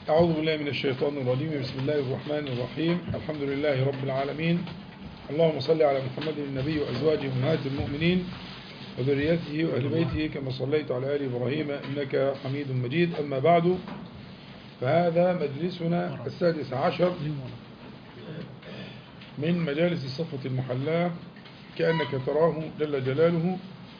أعوذ بالله من الشيطان الرجيم بسم الله الرحمن الرحيم الحمد لله رب العالمين اللهم صل على محمد النبي وأزواجه أمهات المؤمنين وذريته وأهل بيته كما صليت على آل إبراهيم إنك حميد مجيد أما بعد فهذا مجلسنا السادس عشر من مجالس الصفة المحلاة كأنك تراه جل جلاله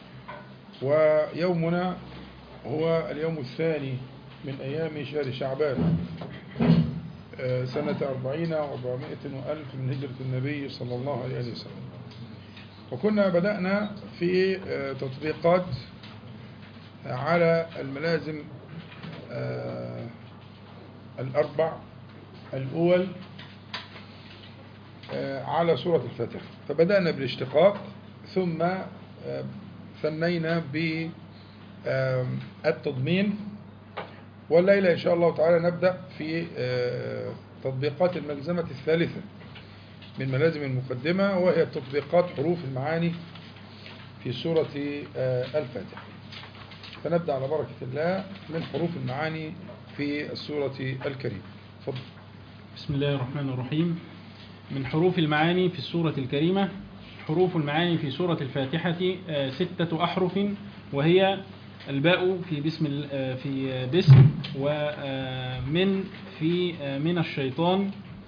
ويومنا هو اليوم الثاني من أيام شهر شعبان سنة أربعين وأربعمائة وألف من هجرة النبي صلى الله عليه وسلم وكنا بدأنا في تطبيقات على الملازم الأربع الأول على سورة الفاتحة فبدأنا بالاشتقاق ثم ثنينا بالتضمين والليلة إن شاء الله تعالى نبدأ في تطبيقات الملزمة الثالثة من ملازم المقدمة وهي تطبيقات حروف المعاني في سورة الفاتحة فنبدأ على بركة الله من حروف المعاني في السورة الكريمة فضل. بسم الله الرحمن الرحيم من حروف المعاني في السورة الكريمة حروف المعاني في سورة الفاتحة ستة أحرف وهي الباء في بسم في بسم ومن في من الشيطان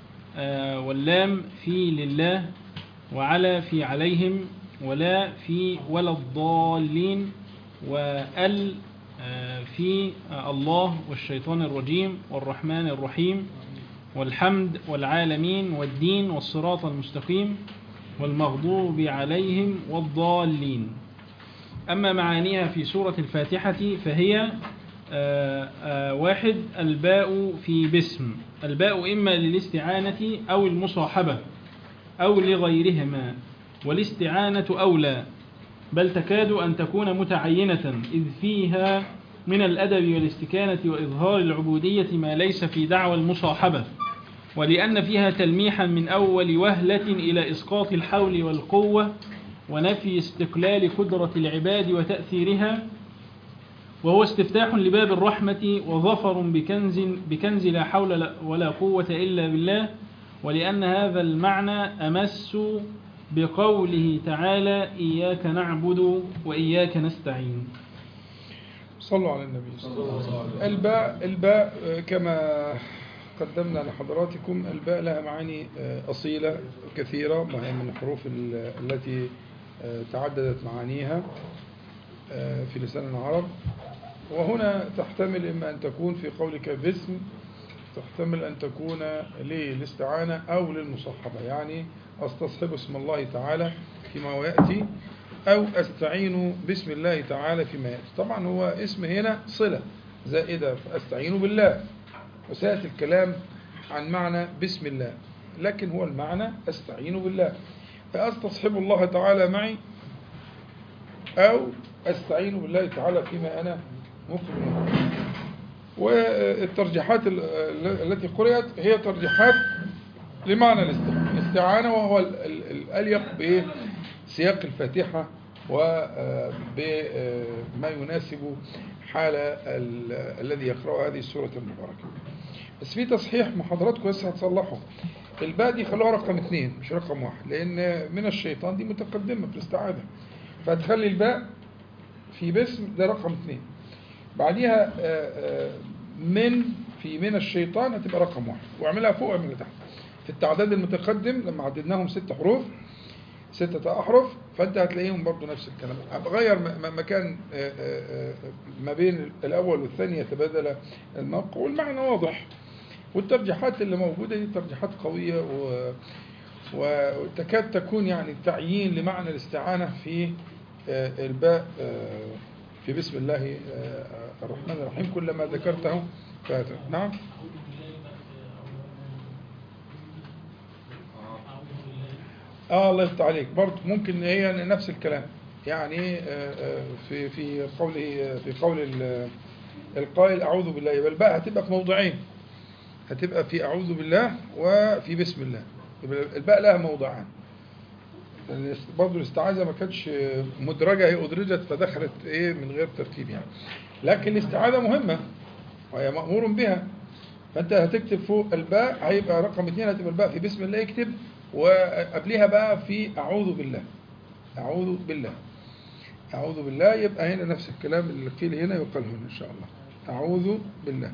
واللام في لله وعلى في عليهم ولا في ولا الضالين وال في الله والشيطان الرجيم والرحمن الرحيم والحمد والعالمين والدين والصراط المستقيم والمغضوب عليهم والضالين أما معانيها في سورة الفاتحة فهي آآ آآ واحد الباء في باسم الباء إما للاستعانة أو المصاحبة أو لغيرهما والاستعانة أولى بل تكاد أن تكون متعينة إذ فيها من الأدب والاستكانة وإظهار العبودية ما ليس في دعوى المصاحبة ولأن فيها تلميحا من أول وهلة إلى إسقاط الحول والقوة ونفي استقلال قدرة العباد وتأثيرها وهو استفتاح لباب الرحمة وظفر بكنز, بكنز لا حول ولا قوة إلا بالله ولأن هذا المعنى أمس بقوله تعالى إياك نعبد وإياك نستعين صلوا على النبي صلى الله عليه وسلم الباء الباء كما قدمنا لحضراتكم الباء لها معاني أصيلة كثيرة وهي من الحروف التي تعددت معانيها في لسان العرب وهنا تحتمل إما أن تكون في قولك باسم تحتمل أن تكون للاستعانة أو للمصاحبة يعني أستصحب اسم الله تعالى فيما يأتي أو أستعين باسم الله تعالى فيما يأتي طبعا هو اسم هنا صلة زائدة فأستعين بالله وسيأتي الكلام عن معنى بسم الله لكن هو المعنى أستعين بالله فأستصحب الله تعالى معي أو أستعين بالله تعالى فيما أنا مقبل والترجيحات التي قرأت هي ترجيحات لمعنى الاستعانة وهو الأليق بسياق الفاتحة وبما يناسب حال الذي يقرأ هذه السورة المباركة بس في تصحيح مع حضراتكم لسه هتصلحه الباء دي خلوها رقم اثنين مش رقم واحد لأن من الشيطان دي متقدمة في الاستعاذة فتخلي الباء في باسم ده رقم اثنين بعديها من في من الشيطان هتبقى رقم واحد واعملها فوق واعملها تحت في التعداد المتقدم لما عددناهم ست حروف ستة أحرف فأنت هتلاقيهم برضو نفس الكلام أغير مكان ما بين الأول والثاني يتبادل الموقع والمعنى واضح والترجيحات اللي موجودة دي ترجيحات قوية و... وتكاد تكون يعني تعيين لمعنى الاستعانة في الباء في بسم الله الرحمن الرحيم كلما ذكرته فاتر نعم اه الله يفتح عليك برضه ممكن هي نفس الكلام يعني في في قوله في قول القائل اعوذ بالله يبقى الباء هتبقى في موضعين هتبقى في اعوذ بالله وفي بسم الله يبقى الباء لها موضعان برضه الاستعاذة ما كانتش مدرجة هي أدرجت فدخلت إيه من غير ترتيب يعني لكن الاستعاذة مهمة وهي مأمور بها فانت هتكتب فوق الباء هيبقى رقم اثنين هتبقى الباء في بسم الله اكتب وقبلها بقى في اعوذ بالله اعوذ بالله اعوذ بالله يبقى هنا نفس الكلام اللي قيل هنا يقال هنا ان شاء الله اعوذ بالله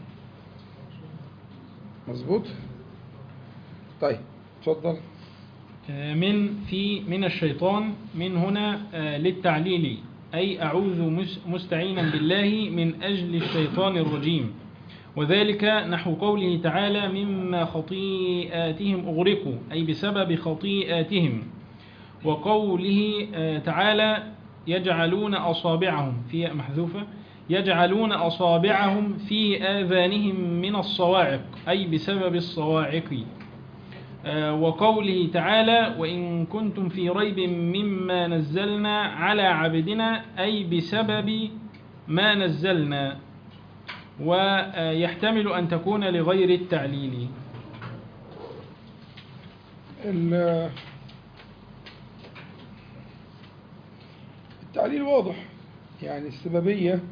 مظبوط طيب اتفضل آه، من في من الشيطان من هنا آه، للتعليل أي أعوذ مس- مستعينا بالله من أجل الشيطان الرجيم وذلك نحو قوله تعالى مما خطيئاتهم أغرقوا أي بسبب خطيئاتهم وقوله آه، تعالى يجعلون أصابعهم في محذوفة يجعلون أصابعهم في آذانهم من الصواعق أي بسبب الصواعق آه، وقوله تعالى وإن كنتم في ريب مما نزلنا على عبدنا أي بسبب ما نزلنا ويحتمل أن تكون لغير التعليل ال- التعليل واضح يعني السببية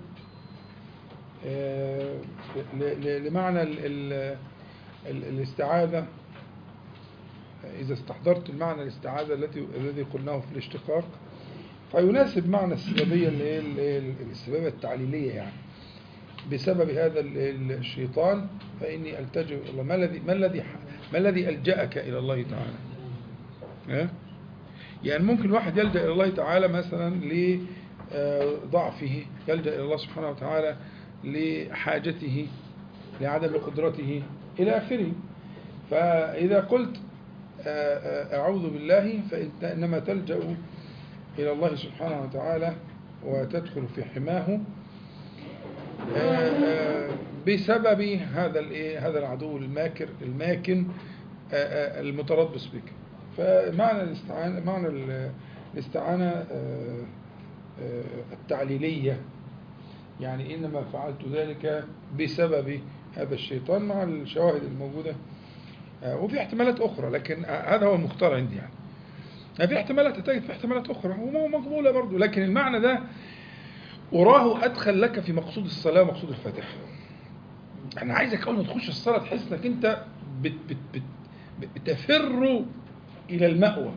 آه، ل- ل- لمعنى ال- ال- ال- الاستعاذة إذا استحضرت المعنى الاستعاذة التي الذي قلناه في الاشتقاق فيناسب معنى السببية اللي هي اللي هي السببية التعليلية يعني بسبب هذا ال- ال- الشيطان فإني ألتجئ إلى الله ما الذي ما الذي ما الذي ألجأك إلى الله تعالى؟ ها؟ يعني ممكن واحد يلجأ إلى الله تعالى مثلا لضعفه يلجأ إلى الله سبحانه وتعالى لحاجته لعدم قدرته إلى آخره فإذا قلت آه، آه، أعوذ بالله فأنت إنما تلجأ إلى الله سبحانه وتعالى وتدخل في حماه آه، آه، بسبب هذا الايه هذا العدو الماكر الماكن آه، آه، المتربص بك فمعنى الاستعانة معنى ال- الاستعانة آه، آه، التعليلية يعني إنما فعلت ذلك بسبب هذا الشيطان مع الشواهد الموجودة آه، وفي احتمالات أخرى لكن آه، هذا هو المختار عندي يعني يعني في احتمالات تجد في احتمالات أخرى ومقبولة برضو لكن المعنى ده أراه أدخل لك في مقصود الصلاة ومقصود الفاتحة أنا عايزك أول ما تخش الصلاة تحس إنك أنت بت بت بت بتفر إلى المأوى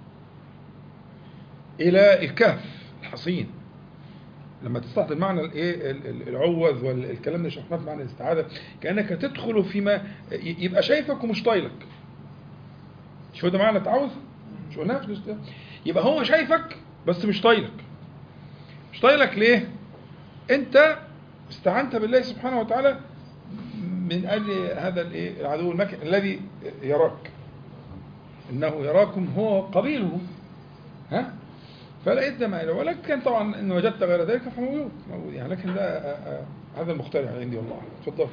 إلى الكهف الحصين لما تستحضر معنى الايه ال- ال- العوذ والكلام اللي شرحناه في معنى الاستعاذه كانك تدخل فيما ي- يبقى شايفك ومش طايلك شو ده معنى تعوذ مش قلناها في الاستعاذة؟ يبقى هو شايفك بس مش طايلك مش طايلك ليه انت استعنت بالله سبحانه وتعالى من اجل هذا الايه العدو المكر الذي يراك انه يراكم هو قبيله ها فلقيت ده ما ولكن طبعا ان وجدت غير ذلك فموجود موجود يعني لكن ده آه، آه، هذا المختلف عندي والله اتفضل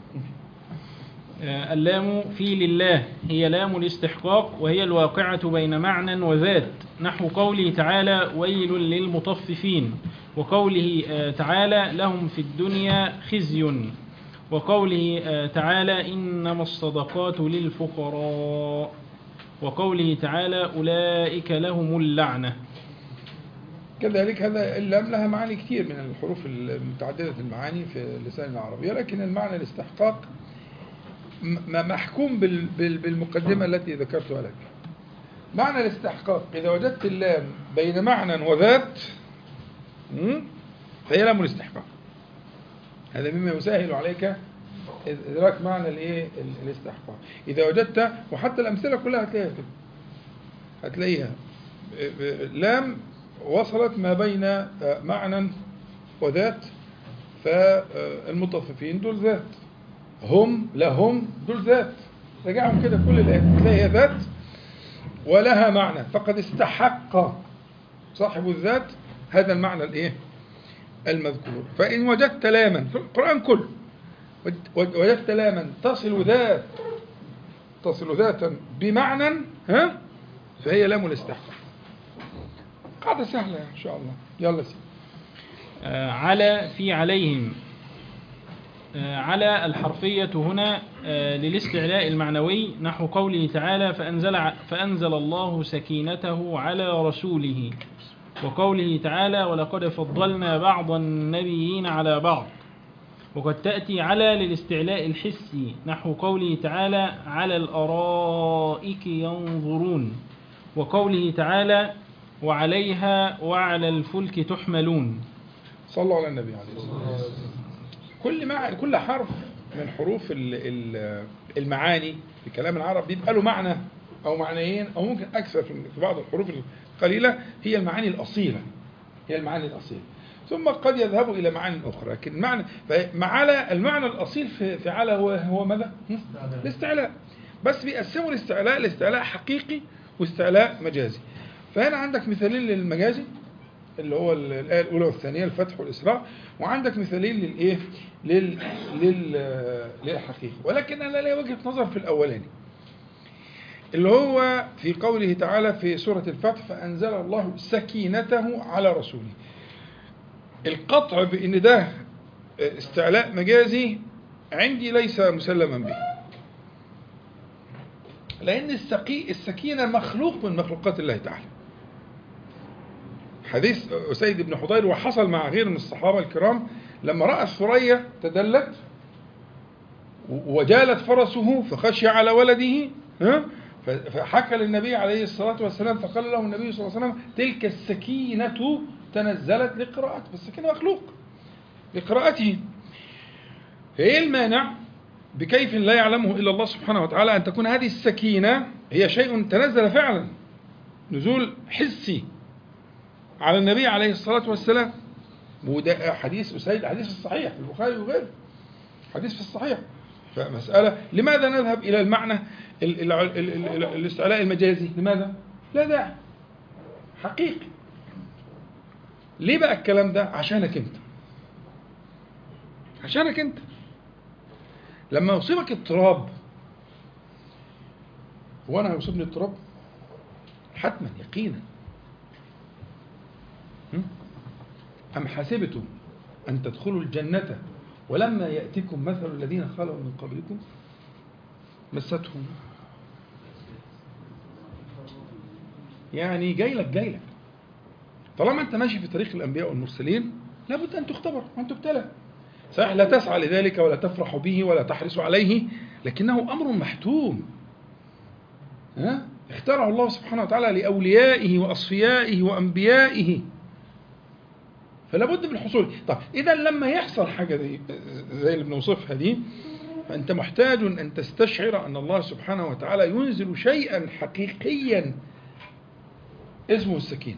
آه، اللام في لله هي لام الاستحقاق وهي الواقعة بين معنى وذات نحو قوله تعالى ويل للمطففين وقوله آه، تعالى لهم في الدنيا خزي وقوله آه، تعالى إنما الصدقات للفقراء وقوله تعالى أولئك لهم اللعنة كذلك هذا اللام لها معاني كثير من الحروف المتعددة المعاني في اللسان العربي لكن المعنى الاستحقاق م- محكوم بال- بال- بالمقدمة التي ذكرتها لك معنى الاستحقاق إذا وجدت اللام بين معنى وذات م? فهي لام الاستحقاق هذا مما يسهل عليك إدراك معنى الإيه ال- الاستحقاق إذا وجدت وحتى الأمثلة كلها هتلاقيها كده هتلاقيها لام وصلت ما بين آه، معنى وذات فالمطففين دول ذات هم لهم دول ذات رجعهم كده كل الآيات تلاقي هي ذات ولها معنى فقد استحق صاحب الذات هذا المعنى الايه المذكور فإن وجدت لاما في القرآن كله وج- وجدت لاما تصل ذات تصل ذاتا بمعنى ها فهي لام الاستحقاق قاعدة سهلة إن شاء الله يلا سيدي آه، على في عليهم آه، على الحرفية هنا آه، للاستعلاء المعنوي نحو قوله تعالى فأنزل, ع- فأنزل الله سكينته على رسوله وقوله تعالى ولقد فضلنا بعض النبيين على بعض وقد تأتي على للاستعلاء الحسي نحو قوله تعالى على الأرائك ينظرون وقوله تعالى وعليها وعلى الفلك تحملون صلوا على النبي عليه الصلاة والسلام كل مع كل حرف من حروف ال- ال- المعاني في كلام العرب بيبقى له معنى أو معنيين أو ممكن أكثر في في بعض الحروف القليلة هي المعاني الأصيلة هي المعاني الأصيلة ثم قد يذهبوا إلى معاني أخرى لكن معنى فمعلى المعنى الأصيل في في على هو هو ماذا؟ هم؟ الاستعلاء بس بيقسموا الاستعلاء لاستعلاء حقيقي واستعلاء مجازي فهنا عندك مثالين للمجازي اللي هو ال- الآية الأولى والثانية الفتح والإسراء وعندك مثالين للإيه؟ لل لل للحقيقة ولكن أنا لي وجهة نظر في الأولاني اللي هو في قوله تعالى في سورة الفتح فأنزل الله سكينته على رسوله القطع بأن ده استعلاء مجازي عندي ليس مسلما به لأن السقي السكينة مخلوق من مخلوقات الله تعالى حديث أسيد بن حضير وحصل مع غير من الصحابة الكرام لما رأى الثريا تدلت وجالت فرسه فخشي على ولده ها فحكى للنبي عليه الصلاة والسلام فقال له النبي صلى الله عليه وسلم تلك السكينة تنزلت لقراءته فالسكينة مخلوق لقراءته فإيه المانع بكيف لا يعلمه إلا الله سبحانه وتعالى أن تكون هذه السكينة هي شيء تنزل فعلا نزول حسي على النبي عليه الصلاة والسلام وده حديث أسيد حديث في الصحيح في البخاري وغيره حديث في الصحيح فمسألة لماذا نذهب إلى المعنى ال- ال- ال- ال- ال- الاستعلاء المجازي لماذا؟ لا داعي حقيقي ليه بقى الكلام ده؟ عشانك أنت عشانك أنت لما يصيبك اضطراب هو أنا هيصيبني اضطراب؟ حتما يقينا هم؟ أم حسبتم أن تدخلوا الجنة ولما يأتكم مثل الذين خلوا من قبلكم مستهم يعني جاي لك جاي لك طالما انت ماشي في طريق الانبياء والمرسلين لابد ان تختبر وان تبتلى صحيح لا تسعى لذلك ولا تفرح به ولا تحرص عليه لكنه امر محتوم ها اختاره الله سبحانه وتعالى لاوليائه واصفيائه وانبيائه فلا بد من الحصول طب اذا لما يحصل حاجه زي زي اللي بنوصفها دي فانت محتاج ان تستشعر ان الله سبحانه وتعالى ينزل شيئا حقيقيا اسمه السكينه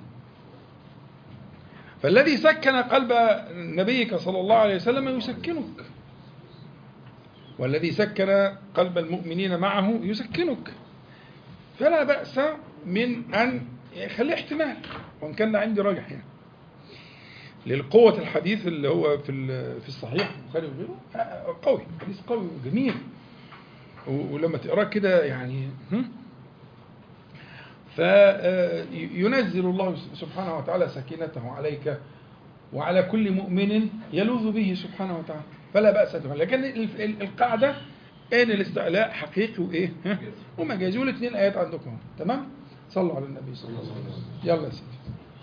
فالذي سكن قلب نبيك صلى الله عليه وسلم يسكنك والذي سكن قلب المؤمنين معه يسكنك فلا بأس من أن يخليه احتمال وإن كان عندي راجح يعني للقوة الحديث اللي هو في ال- في الصحيح البخاري وغيره آه، قوي حديث قوي وجميل و- ولما تقراه كده يعني هم؟ فينزل الله سبحانه وتعالى سكينته عليك وعلى كل مؤمن يلوذ به سبحانه وتعالى فلا بأس به لكن ال- ال- القاعدة ان الاستعلاء حقيقي وايه ها؟ ومجازي والاثنين ايات عندكم تمام صلوا على النبي صلى الله عليه وسلم يلا يا سيدي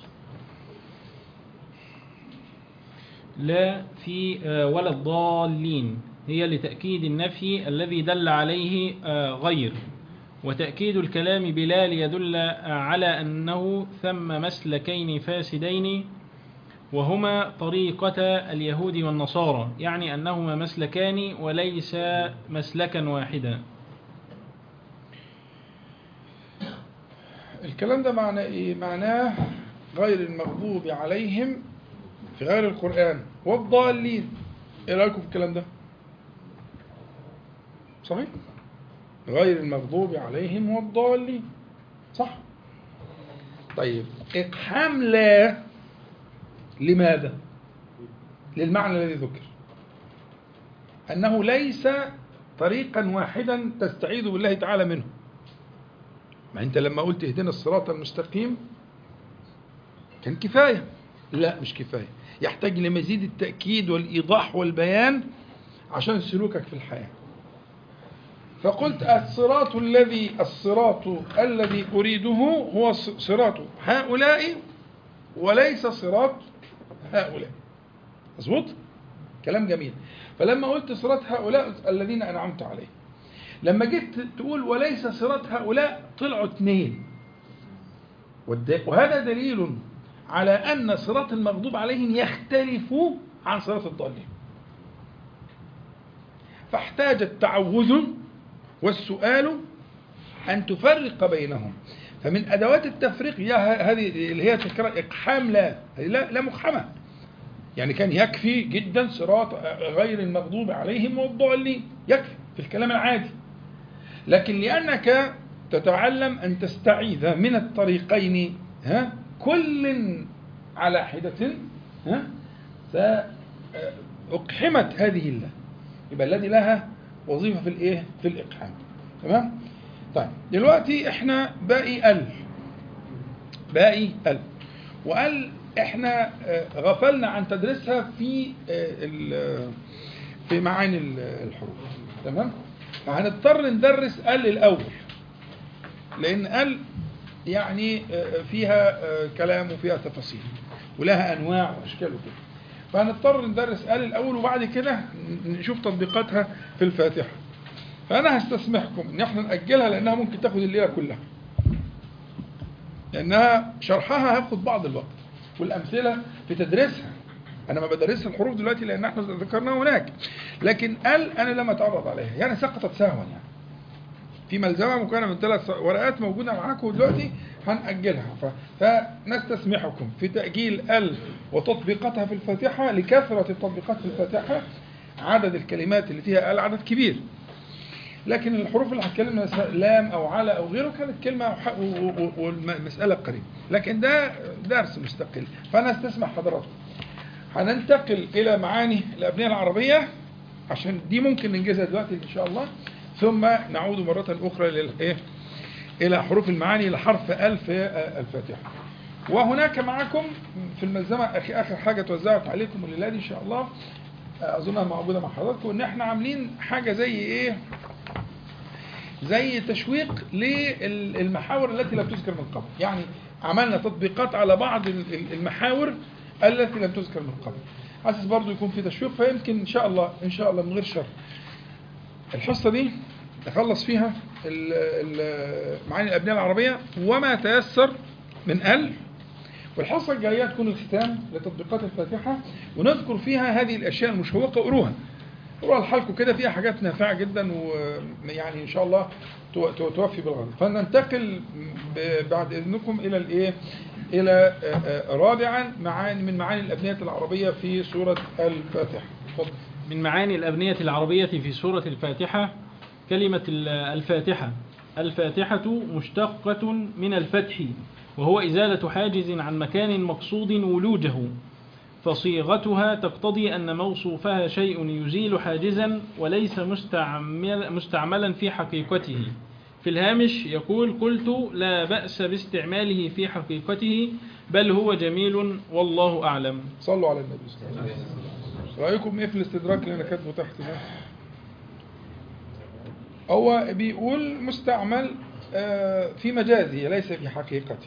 لا في آه، ولا الضالين هي لتأكيد النفي الذي دل عليه آه، غير وتأكيد الكلام بلا ليدل آه، على أنه ثم مسلكين فاسدين وهما طريقة اليهود والنصارى يعني أنهما مسلكان وليس مسلكا واحدا الكلام ده معناه ايه معناه غير المغضوب عليهم في غير القرآن والضالين ايه رأيكم في الكلام ده صحيح غير المغضوب عليهم والضالين صح طيب اقحام لا لماذا للمعنى الذي ذكر أنه ليس طريقا واحدا تستعيذ بالله تعالى منه ما انت لما قلت اهدنا الصراط المستقيم كان كفاية لا مش كفاية يحتاج لمزيد التأكيد والإيضاح والبيان عشان سلوكك في الحياة فقلت الصراط الذي الصراط الذي أريده هو صراط هؤلاء وليس صراط هؤلاء مظبوط كلام جميل فلما قلت صراط هؤلاء الذين أنعمت عليهم لما جيت تقول وليس صراط هؤلاء طلعوا اثنين والد- وهذا دليل على أن صراط المغضوب عليهم يختلف عن صراط الضالين فاحتاج التعوذ والسؤال أن تفرق بينهم فمن أدوات التفريق يا ه- هذه اللي هي تذكر إقحام لا هذه لا لا مقحمة يعني كان يكفي جدا صراط غير المغضوب عليهم والضالين يكفي في الكلام العادي لكن لأنك تتعلم أن تستعيذ من الطريقين ها كل على حدة ها فأقحمت هذه الله يبقى الذي لها وظيفة في الإيه في الإقحام تمام طيب دلوقتي احنا باقي ال باقي ال وال احنا آه، غفلنا عن تدريسها في آه، ال- في معاني ال- الحروف تمام فهنضطر ندرس ال الاول لان ال يعني آه، فيها آه، كلام وفيها تفاصيل ولها انواع واشكال وكده فهنضطر ندرس ال الاول وبعد كده نشوف تطبيقاتها في الفاتحه فانا هستسمحكم ان احنا ناجلها لانها ممكن تاخد الليله كلها لانها شرحها هياخد بعض الوقت والامثله في تدريسها انا ما بدرسش الحروف دلوقتي لان احنا ذكرناها هناك لكن ال انا لم اتعرض عليها يعني سقطت سهوا يعني في ملزمه مكونه من ثلاث ورقات موجوده معاكم دلوقتي هنأجلها ف- فنستسمحكم في تأجيل ال وتطبيقاتها في الفاتحة لكثرة التطبيقات في الفاتحة عدد الكلمات اللي فيها ال عدد كبير لكن الحروف اللي هتكلم لام او على او غيره كانت كلمه وح- و- و- والمساله قريبه لكن ده درس مستقل فانا استسمح حضراتكم هننتقل الى معاني الابنيه العربيه عشان دي ممكن ننجزها دلوقتي ان شاء الله ثم نعود مره اخرى للايه الى حروف المعاني لحرف ال في الفاتحه وهناك معكم في الملزمه اخي اخر حاجه توزعت عليكم الليله دي ان شاء الله اظنها موجوده مع حضراتكم ان احنا عاملين حاجه زي ايه زي تشويق للمحاور التي لم تذكر من قبل يعني عملنا تطبيقات على بعض ال- ال- المحاور التي لم تذكر من قبل حاسس برضو يكون في تشويق فيمكن ان شاء الله ان شاء الله من غير شر الحصه دي نخلص فيها ال- ال- معاني الابنيه العربيه وما تيسر من ال والحصه الجايه تكون الختام لتطبيقات الفاتحه ونذكر فيها هذه الاشياء المشوقه قروها قروها لحالكم كده فيها حاجات نافعه جدا ويعني ان شاء الله تو- تو- توفي بالغرض فننتقل ب- بعد اذنكم الى الايه الى آه، آه، رابعا معاني من معاني الابنيه العربيه في سوره الفاتحه اتفضل من معاني الأبنية العربية في سورة الفاتحة كلمة ال- الفاتحة الفاتحة مشتقة من الفتح وهو إزالة حاجز عن مكان مقصود ولوجه فصيغتها تقتضي أن موصوفها شيء يزيل حاجزا وليس مستعمل مستعملا في حقيقته في الهامش يقول قلت لا بأس باستعماله في حقيقته بل هو جميل والله أعلم صلوا على النبي صلى الله عليه وسلم رايكم ايه في الاستدراك اللي انا كاتبه تحت ده هو بيقول مستعمل آه، في مجازه ليس في حقيقته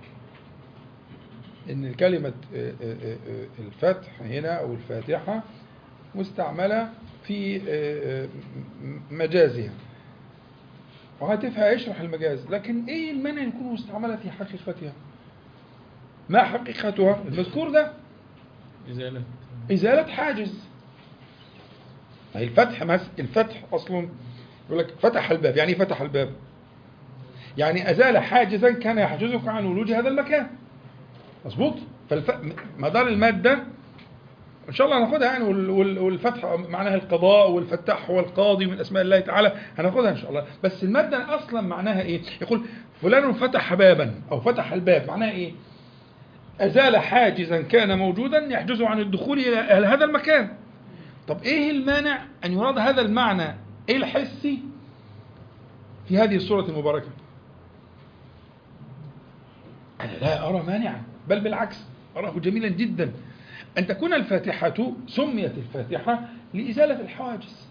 ان كلمة آه، آه، آه، الفتح هنا او الفاتحة مستعملة في آه، آه، م- مجازها وهتفها يشرح المجاز لكن ايه المانع يكون مستعملة في حقيقتها ما حقيقتها المذكور ده إزالة إزالة حاجز ما هي الفتح مس... الفتح أصلا يقول لك فتح الباب يعني إيه فتح الباب يعني أزال حاجزا كان يحجزك عن ولوج هذا المكان مظبوط فالف... مدار المادة إن شاء الله هناخدها يعني وال... وال... والفتح معناها القضاء والفتاح هو القاضي من أسماء الله تعالى هناخدها إن شاء الله بس المادة أصلا معناها إيه يقول فلان فتح بابا أو فتح الباب معناها إيه أزال حاجزا كان موجودا يحجزه عن الدخول إلى إلى هذا المكان طب إيه المانع أن يراد هذا المعنى إيه الحسي في هذه السورة المباركة أنا لا أرى مانعا بل بالعكس أراه جميلا جدا أن تكون الفاتحة سميت الفاتحة لإزالة الحواجز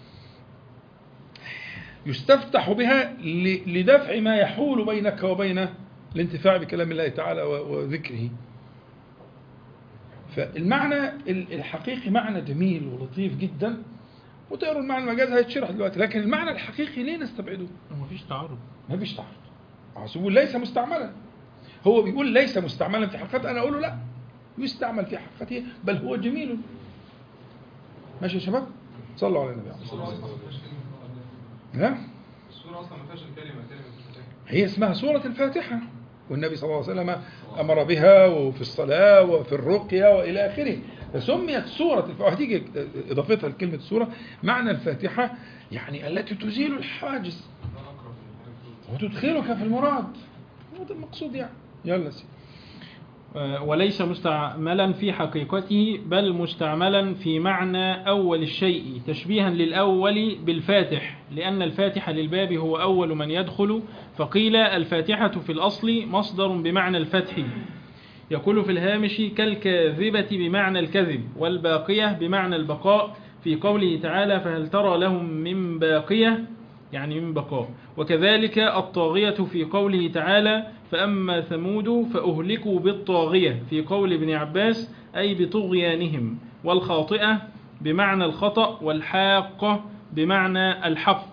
يستفتح بها ل- لدفع ما يحول بينك وبين الانتفاع بكلام الله تعالى و- وذكره فالمعنى ال- الحقيقي معنى جميل ولطيف جدا وتقروا المعنى المجازي هيتشرح دلوقتي لكن المعنى الحقيقي ليه نستبعده؟ مفيش تعارض ما فيش تعارض عاوز يقول ليس مستعملا هو بيقول ليس مستعملا في حقيقته انا اقول له لا يستعمل في حقيقته بل هو جميل ماشي يا شباب صلوا على النبي عليه الصلاه الصورة والسلام أصلا ما فيهاش كلمة ها الصورة أصلا ما فيهاش الكلمة كلمة الفتاة هي اسمها سورة الفاتحة والنبي صلى الله عليه وسلم أمر بها وفي الصلاة وفي الرقية وإلى آخره فسميت سورة الفاتحة وهتيجي إضافتها لكلمة سورة معنى الفاتحة يعني التي تزيل الحاجز ده أقرب للحاجة وتدخلك في المراد هو ده المقصود يعني يلا سيدي آه، وليس مستعملا في حقيقته بل مستعملا في معنى أول الشيء تشبيها للأول بالفاتح لأن الفاتح للباب هو أول من يدخل فقيل الفاتحة في الأصل مصدر بمعنى الفتح يقول في الهامش كالكاذبة بمعنى الكذب والباقية بمعنى البقاء في قوله تعالى فهل ترى لهم من باقية يعني من بقاء وكذلك الطاغية في قوله تعالى فأما ثمود فأهلكوا بالطاغية في قول ابن عباس أي بطغيانهم والخاطئة بمعنى الخطأ والحاقة بمعنى الحق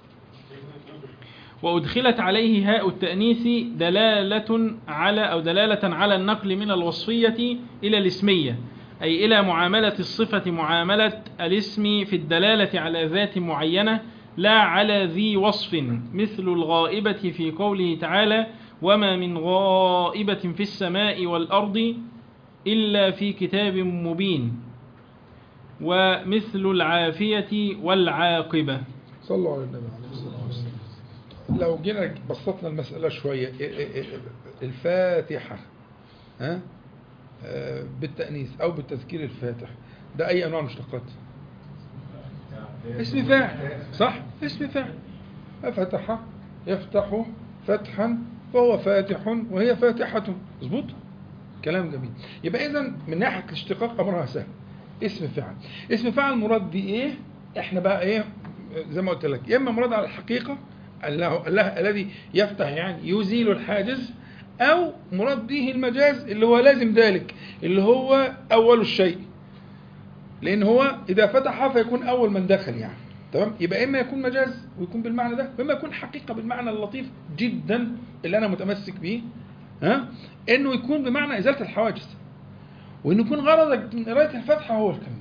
وأدخلت عليه هاء التأنيث دلالة على أو دلالة على النقل من الوصفية إلى الاسمية أي إلى معاملة الصفة معاملة الاسم في الدلالة على ذات معينة لا على ذي وصف مثل الغائبة في قوله تعالى وما من غائبة في السماء والأرض إلا في كتاب مبين ومثل العافية والعاقبة صلوا على النبي عليه الصلاة والسلام لو جينا بسطنا المسألة شوية إيه إيه إيه الفاتحة ها آه، بالتأنيث أو بالتذكير الفاتح ده أي أنواع المشتقات؟ اسم فاعل صح؟ اسم فاعل فتح يفتح فتحا فهو فاتح وهي فاتحة مظبوط؟ كلام جميل يبقى إذا من ناحية الاشتقاق أمرها سهل اسم فاعل اسم فاعل مراد بيه إيه؟ إحنا بقى إيه زي ما قلت لك يا إما مراد على الحقيقة الله, الله الذي يفتح يعني يزيل الحاجز أو مراد به المجاز اللي هو لازم ذلك اللي هو أول الشيء لأن هو إذا فتح فيكون أول من دخل يعني تمام يبقى إما يكون مجاز ويكون بالمعنى ده وإما يكون حقيقة بالمعنى اللطيف جدا اللي أنا متمسك بيه ها إنه يكون بمعنى إزالة الحواجز وإنه يكون غرضك من قراية الفاتحة هو الكلام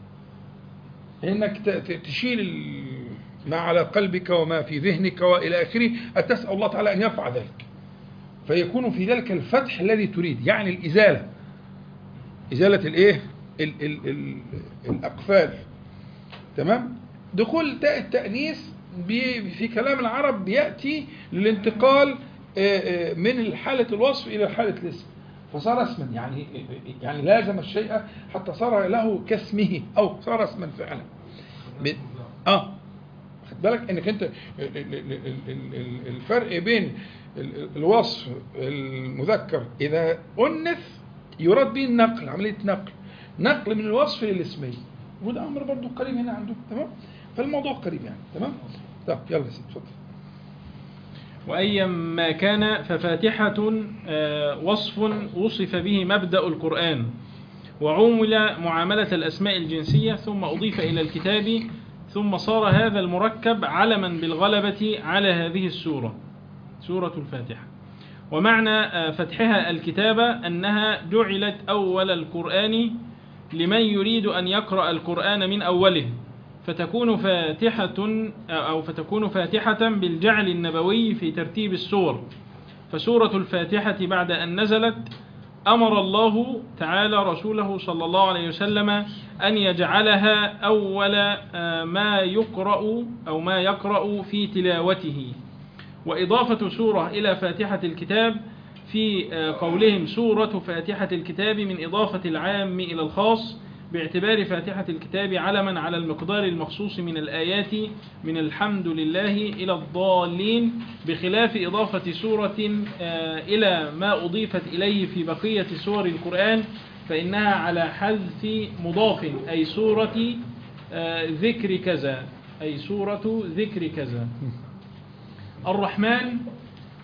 ده إنك ت- ت- تشيل ال- ما على قلبك وما في ذهنك وإلى آخره أن تسأل الله تعالى أن يرفع ذلك فيكون في ذلك الفتح الذي تريد يعني الإزالة إزالة الإيه؟ ال ال ال الأقفال تمام؟ دخول تاء التأنيث بي- في كلام العرب بيأتي للانتقال آه، آه، من حالة الوصف إلى حالة الاسم فصار اسما يعني يعني لازم الشيء حتى صار له كاسمه أو صار اسما فعلا ب- اه خد بالك انك انت ال- ال- ال- ال- ال- الفرق بين ال- ال- الوصف المذكر اذا انث يراد به النقل عمليه نقل نقل من الوصف للاسميه وده امر برضو قريب هنا عندكم تمام فالموضوع قريب يعني تمام طب يلا يا سيدي اتفضل وأيا ما كان ففاتحة آه، وصف وصف به مبدأ القرآن وعومل معاملة الأسماء الجنسية ثم أضيف إلى الكتاب ثم صار هذا المركب علما بالغلبة على هذه السورة سورة الفاتحة ومعنى آه، فتحها الكتابة أنها جعلت أول القرآن لمن يريد أن يقرأ القرآن من أوله فتكون فاتحة أو فتكون فاتحة بالجعل النبوي في ترتيب السور فسورة الفاتحة بعد أن نزلت أمر الله تعالى رسوله صلى الله عليه وسلم أن يجعلها أول آه، ما يقرأ أو ما يقرأ في تلاوته وإضافة سورة إلى فاتحة الكتاب في آه، قولهم سورة فاتحة الكتاب من إضافة العام إلى الخاص باعتبار فاتحة الكتاب علما على المقدار المخصوص من الآيات من الحمد لله إلى الضالين بخلاف إضافة سورة آه، إلى ما أضيفت إليه في بقية سور القرآن فإنها على حذف مضاف أي سورة آه، ذكر كذا أي سورة ذكر كذا الرحمن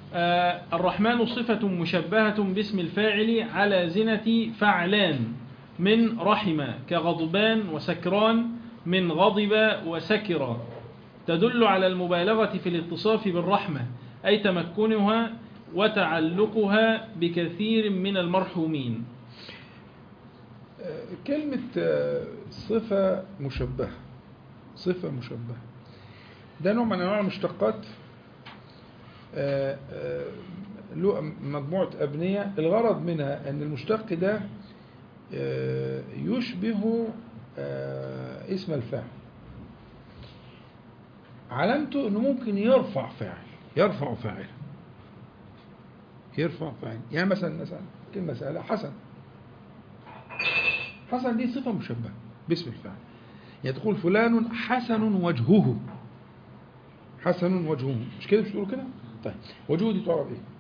آه، الرحمن صفة مشبهة باسم الفاعل على زنة فعلان من رحم كغضبان وسكران من غضب وسكر تدل على المبالغة في الاتصاف بالرحمة أي تمكنها وتعلقها بكثير من المرحومين آه، كلمة آه، صفة مشبهة صفة مشبهة ده نوع من أنواع المشتقات آه، آه، له مجموعة أبنية الغرض منها أن المشتق ده آه، يشبه آه، اسم الفاعل علامته أنه ممكن يرفع فاعل يرفع فاعل يرفع فاعل يعني مثلا مثلا كلمة سهلة حسن حسن دي صفة مشبهة باسم الفاعل يعني تقول فلان حسن وجهه حسن وجهه مش كده مش تقولوا كده طيب وجهه دي تعرف ايه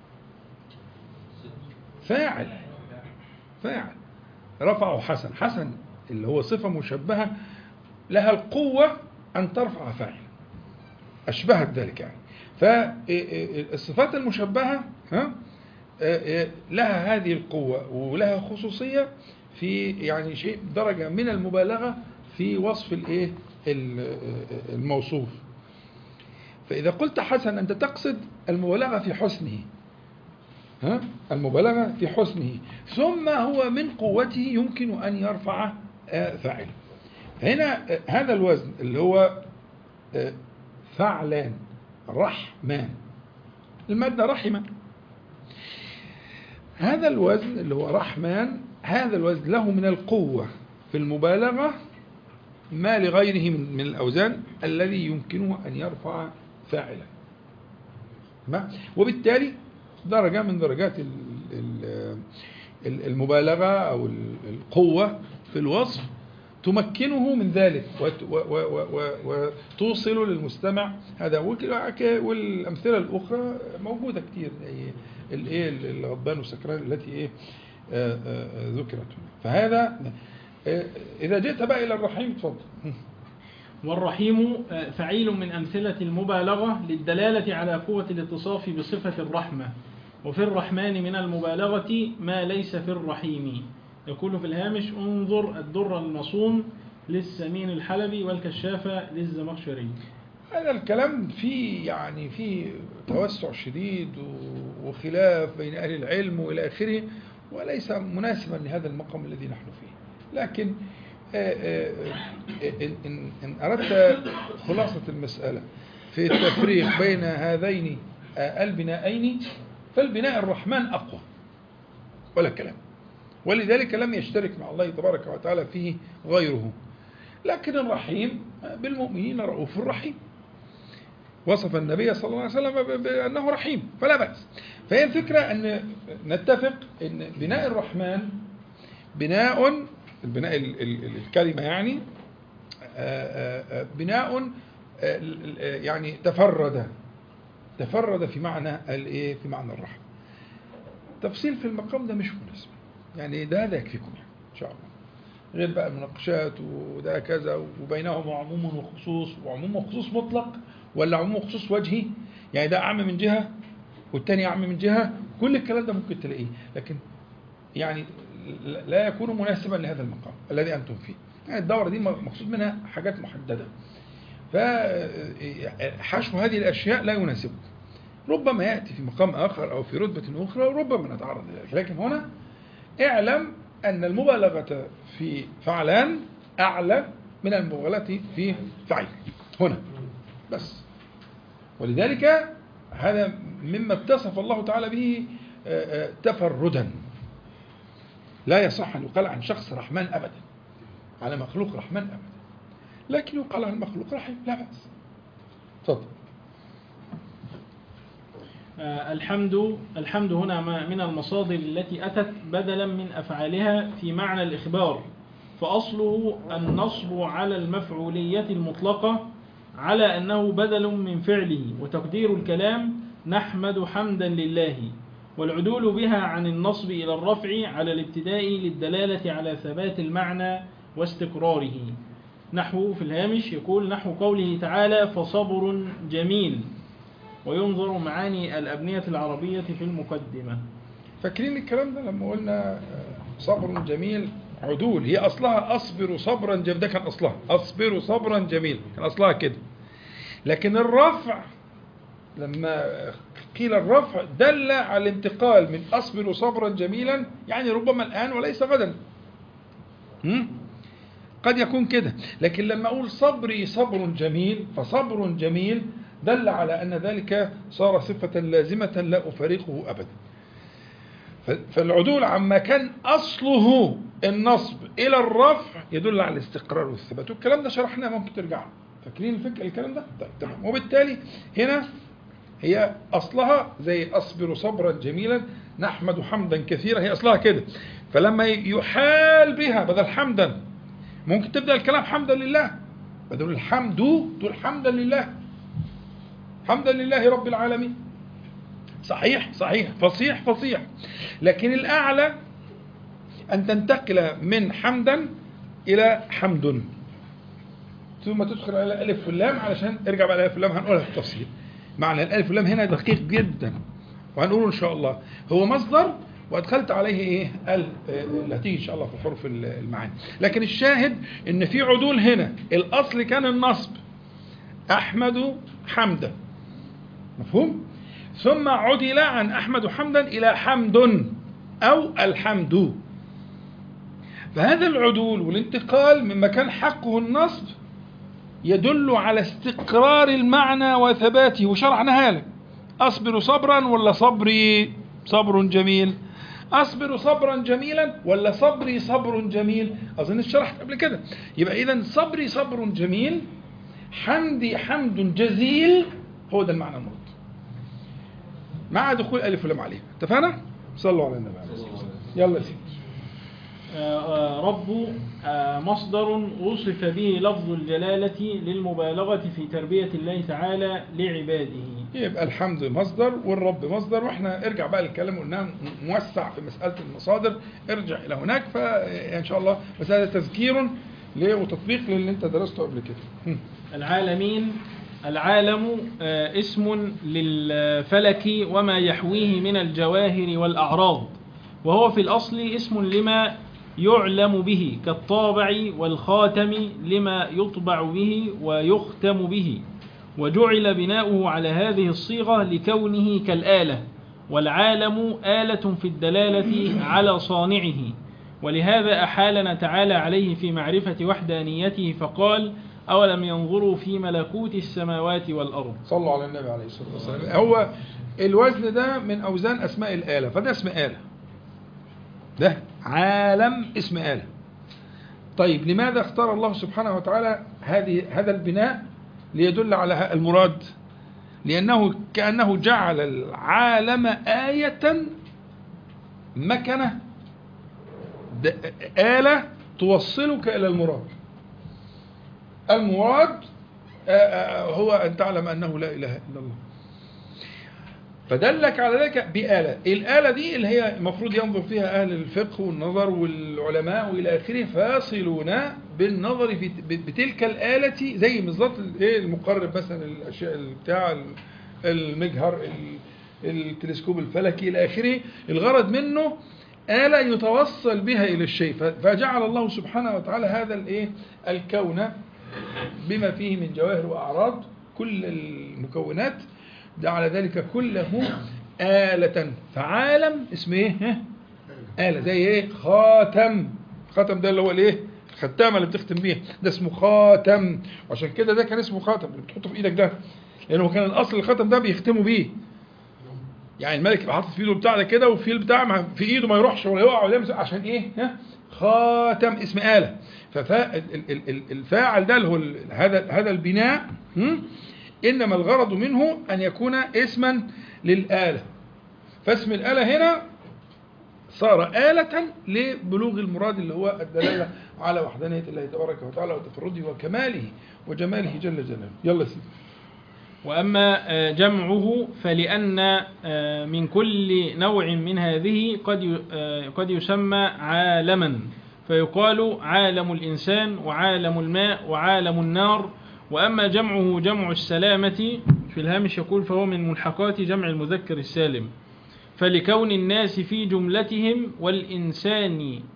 فاعل فاعل رفعه حسن حسن اللي هو صفة مشبهة لها القوة أن ترفع فاعل أشبهت ذلك يعني فالصفات المشبهة ها لها هذه القوة ولها خصوصية في يعني شيء درجة من المبالغة في وصف الايه الموصوف فإذا قلت حسن أنت تقصد المبالغة في حسنه ها؟ المبالغة في حسنه ثم هو من قوته يمكن أن يرفع آه، فاعل هنا آه، هذا الوزن اللي هو آه، فعلان رحمن المادة رحمة هذا الوزن اللي هو رحمن هذا الوزن له من القوة في المبالغة ما لغيره من من الأوزان الذي يمكنه أن يرفع فاعلا ما؟ وبالتالي درجة من درجات ال- ال- ال- المبالغة أو ال- القوة في الوصف تمكنه من ذلك وت- و- و- و- و- وتوصل للمستمع هذا وك- والأمثلة الأخرى موجودة كتير زي الايه الغضبان والسكران التي ايه آه، آه، آه، ذكرت هنا فهذا آه، إذا جئت بقى إلى الرحيم اتفضل والرحيم آه، فعيل من أمثلة المبالغة للدلالة على قوة الاتصاف بصفة الرحمة وفي الرحمن من المبالغة ما ليس في الرحيم يقول في الهامش انظر الدر المصون للسمين الحلبي والكشافة للزمخشري هذا الكلام فيه يعني فيه توسع شديد و- وخلاف بين أهل العلم وإلى آخره وليس مناسبا لهذا المقام الذي نحن فيه لكن آه، آه، آه، إن- إن إن أردت خلاصة المسألة في التفريق بين هذين آه، البنائين فالبناء الرحمن أقوى ولا كلام ولذلك لم يشترك مع الله تبارك وتعالى فيه غيره لكن الرحيم بالمؤمنين رؤوف رحيم وصف النبي صلى الله عليه وسلم ب- بأنه رحيم فلا بأس فهي الفكرة أن نتفق أن بناء الرحمن بناء البناء ال- ال- ال- الكلمة يعني آه، آه، آه، بناء آه، ال- ال- يعني تفرد تفرد في معنى الايه في معنى الرحمة تفصيل في المقام ده مش مناسب يعني ده هذا يكفيكم يعني ان شاء الله غير بقى المناقشات وده كذا وبينهما عموم وخصوص وعموم وخصوص مطلق ولا عموم وخصوص وجهي يعني ده أعم من جهة والتاني أعم من جهة كل الكلام ده ممكن تلاقيه لكن يعني لا يكون مناسبا لهذا المقام الذي أنتم فيه يعني الدورة دي مقصود منها حاجات محددة فحشو هذه الأشياء لا يناسبكم ربما يأتي في مقام آخر أو في رتبة أخرى وربما نتعرض لذلك لكن هنا اعلم أن المبالغة في فعلان أعلى من المبالغة في فعيل هنا بس ولذلك هذا مما اتصف الله تعالى به آه، آه، تفردا لا يصح أن يقال عن شخص رحمن أبدا على مخلوق رحمن أبدا لكن يقال عن مخلوق رحيم لا بأس تفضل آه، الحمد الحمد هنا ما- من المصادر التي أتت بدلا من أفعالها في معنى الإخبار فأصله النصب على المفعولية المطلقة على أنه بدل من فعله وتقدير الكلام نحمد حمدا لله والعدول بها عن النصب إلى الرفع على الابتداء للدلالة على ثبات المعنى واستقراره نحو في الهامش يقول نحو قوله تعالى فصبر جميل وينظر معاني الأبنية العربية في المقدمة فاكرين الكلام ده لما قلنا آه، صبر جميل عدول هي أصلها أصبر صبرا جميلا ده كان أصلها أصبر صبرا جميلا كان أصلها كده لكن الرفع لما قيل الرفع دل على الانتقال من أصبر صبرا جميلا يعني ربما الآن وليس غدا هم؟ قد يكون كده لكن لما أقول صبري صبر جميل فصبر جميل دل على أن ذلك صار صفة لازمة لا أفارقه أبدا ف- فالعدول عما كان أصله النصب إلى الرفع يدل على الاستقرار والثبات والكلام ده شرحناه ممكن ترجعوا فاكرين الفكرة الكلام ده؟ طيب تمام وبالتالي هنا هي أصلها زي أصبر صبرا جميلا نحمد حمدا كثيرا هي أصلها كده فلما يحال بها بدل حمدا ممكن تبدأ الكلام حمدا لله بدل الحمد تقول حمدا لله حمدا لله رب العالمين صحيح صحيح فصيح فصيح لكن الأعلى أن تنتقل من حمدا إلى حمد ثم تدخل على الألف واللام علشان ارجع بقى الألف واللام هنقولها في التفصيل معنى الألف واللام هنا دقيق جدا وهنقوله إن شاء الله هو مصدر وأدخلت عليه إيه ال اللي هتيجي إن شاء الله في حروف المعاني لكن الشاهد إن في عدول هنا الأصل كان النصب أحمد حمدا مفهوم؟ ثم عدل عن أحمد حمدا إلى حمد أو الحمد فهذا العدول والانتقال من مكان حقه النصب يدل على استقرار المعنى وثباته وشرحناها لك أصبر صبرا ولا صبري صبر جميل أصبر صبرا جميلا ولا صبري صبر جميل أظن شرحت قبل كده يبقى إذا صبري صبر جميل حمدي حمد جزيل هو ده المعنى المراد مع دخول ألف ولام عليه اتفقنا؟ صلوا على النبي عليه الصلاة والسلام يلا يا سيدي آه، آه، رب آه، مصدر وصف به لفظ الجلالة للمبالغة في تربية الله تعالى لعباده يبقى الحمد مصدر والرب مصدر واحنا ارجع بقى للكلام قلناه موسع في مسألة المصادر ارجع إلى هناك فإن شاء الله بس هذا تذكير ليه وتطبيق للي انت درسته قبل كده هم. العالمين العالم آه، اسم للفلك وما يحويه من الجواهر والأعراض وهو في الأصل اسم لما يعلم به كالطابع والخاتم لما يطبع به ويختم به وجعل بناؤه على هذه الصيغة لكونه كالآلة والعالم آلة في الدلالة على صانعه ولهذا أحالنا تعالى عليه في معرفة وحدانيته فقال أولم ينظروا في ملكوت السماوات والأرض صلوا على النبي عليه الصلاة والسلام هو الوزن ده من أوزان أسماء الآلة فده اسم آلة ده عالم اسم آلة طيب لماذا اختار الله سبحانه وتعالى هذه هذا البناء ليدل على المراد لأنه كأنه جعل العالم آية مكنة د- آلة توصلك إلى المراد المراد آه، آه، هو أن تعلم أنه لا إله إلا الله فدلك على ذلك بآلة الآلة دي اللي هي المفروض ينظر فيها أهل الفقه والنظر والعلماء وإلى آخره فاصلون بالنظر في بتلك الآلة زي بالظبط إيه المقرب مثلا الأشياء بتاع المجهر ال- التلسكوب الفلكي إلى آخره الغرض منه آلة يتوصل بها إلى الشيء ف- فجعل الله سبحانه وتعالى هذا الإيه الكون بما فيه من جواهر وأعراض كل المكونات جعل ذلك كله آلة فعالم اسمه ايه؟ ها؟ آلة زي ايه؟ خاتم خاتم ده اللي هو الايه؟ الختامة اللي بتختم بيها ده اسمه خاتم وعشان كده ده كان اسمه خاتم اللي بتحطه في ايدك ده لانه كان الاصل الخاتم ده بيختموا بيه يعني الملك يبقى حاطط في ايده بتاع ده كده وفي البتاع ما- في ايده ما يروحش ولا يقع ولا يمسك عشان ايه؟ ها؟ خاتم اسم آلة فالفاعل ده اللي هو ال- هذا هذا البناء هم؟ انما الغرض منه ان يكون اسما للآلة فاسم الآلة هنا صار آلة لبلوغ المراد اللي هو الدلالة على وحدانية الله تبارك وتعالى وتفرده وكماله وجماله جل جلاله يلا سيدي وأما آه، جمعه فلأن آه، من كل نوع من هذه قد ي- آه، قد يسمى عالما فيقال عالم الإنسان وعالم الماء وعالم النار وأما جمعه جمع السلامة في الهامش يقول فهو من ملحقات جمع المذكر السالم فلكون الناس في جملتهم والإنسان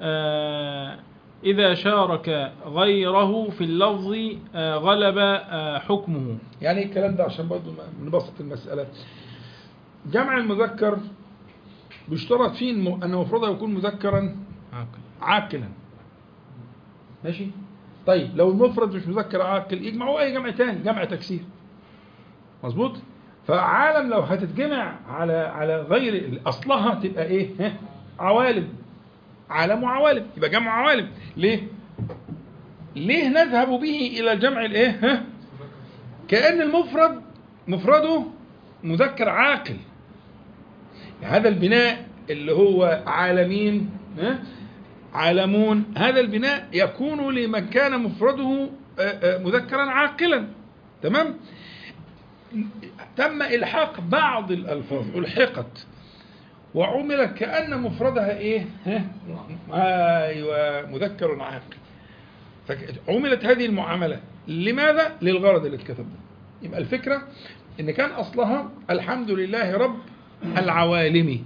آه، إذا شارك غيره في اللفظ آه، غلب آه، حكمه يعني إيه الكلام ده عشان برضه ما- نبسط المسألة جمع المذكر بيشترط فيه إنه- أن مفرده يكون مذكرا عاقلا ماشي طيب لو المفرد مش مذكر عاقل يجمعوا اي جمع تاني جمع تكسير مظبوط فعالم لو هتتجمع على على غير اصلها تبقى ايه ها؟ عوالم عالم وعوالم يبقى جمع عوالم ليه ليه نذهب به الى الجمع الايه ها كأن المفرد مفرده مذكر عاقل هذا البناء اللي هو عالمين ها؟ عالمون هذا البناء يكون لمن كان مفرده آه، آه، مذكرا عاقلا تمام تم إلحاق بعض الألفاظ ألحقت وعملت كأن مفردها إيه ها؟ أيوة مذكر عاقل فعملت هذه المعاملة لماذا؟ للغرض اللي اتكتب ده يبقى الفكرة إن كان أصلها الحمد لله رب العوالم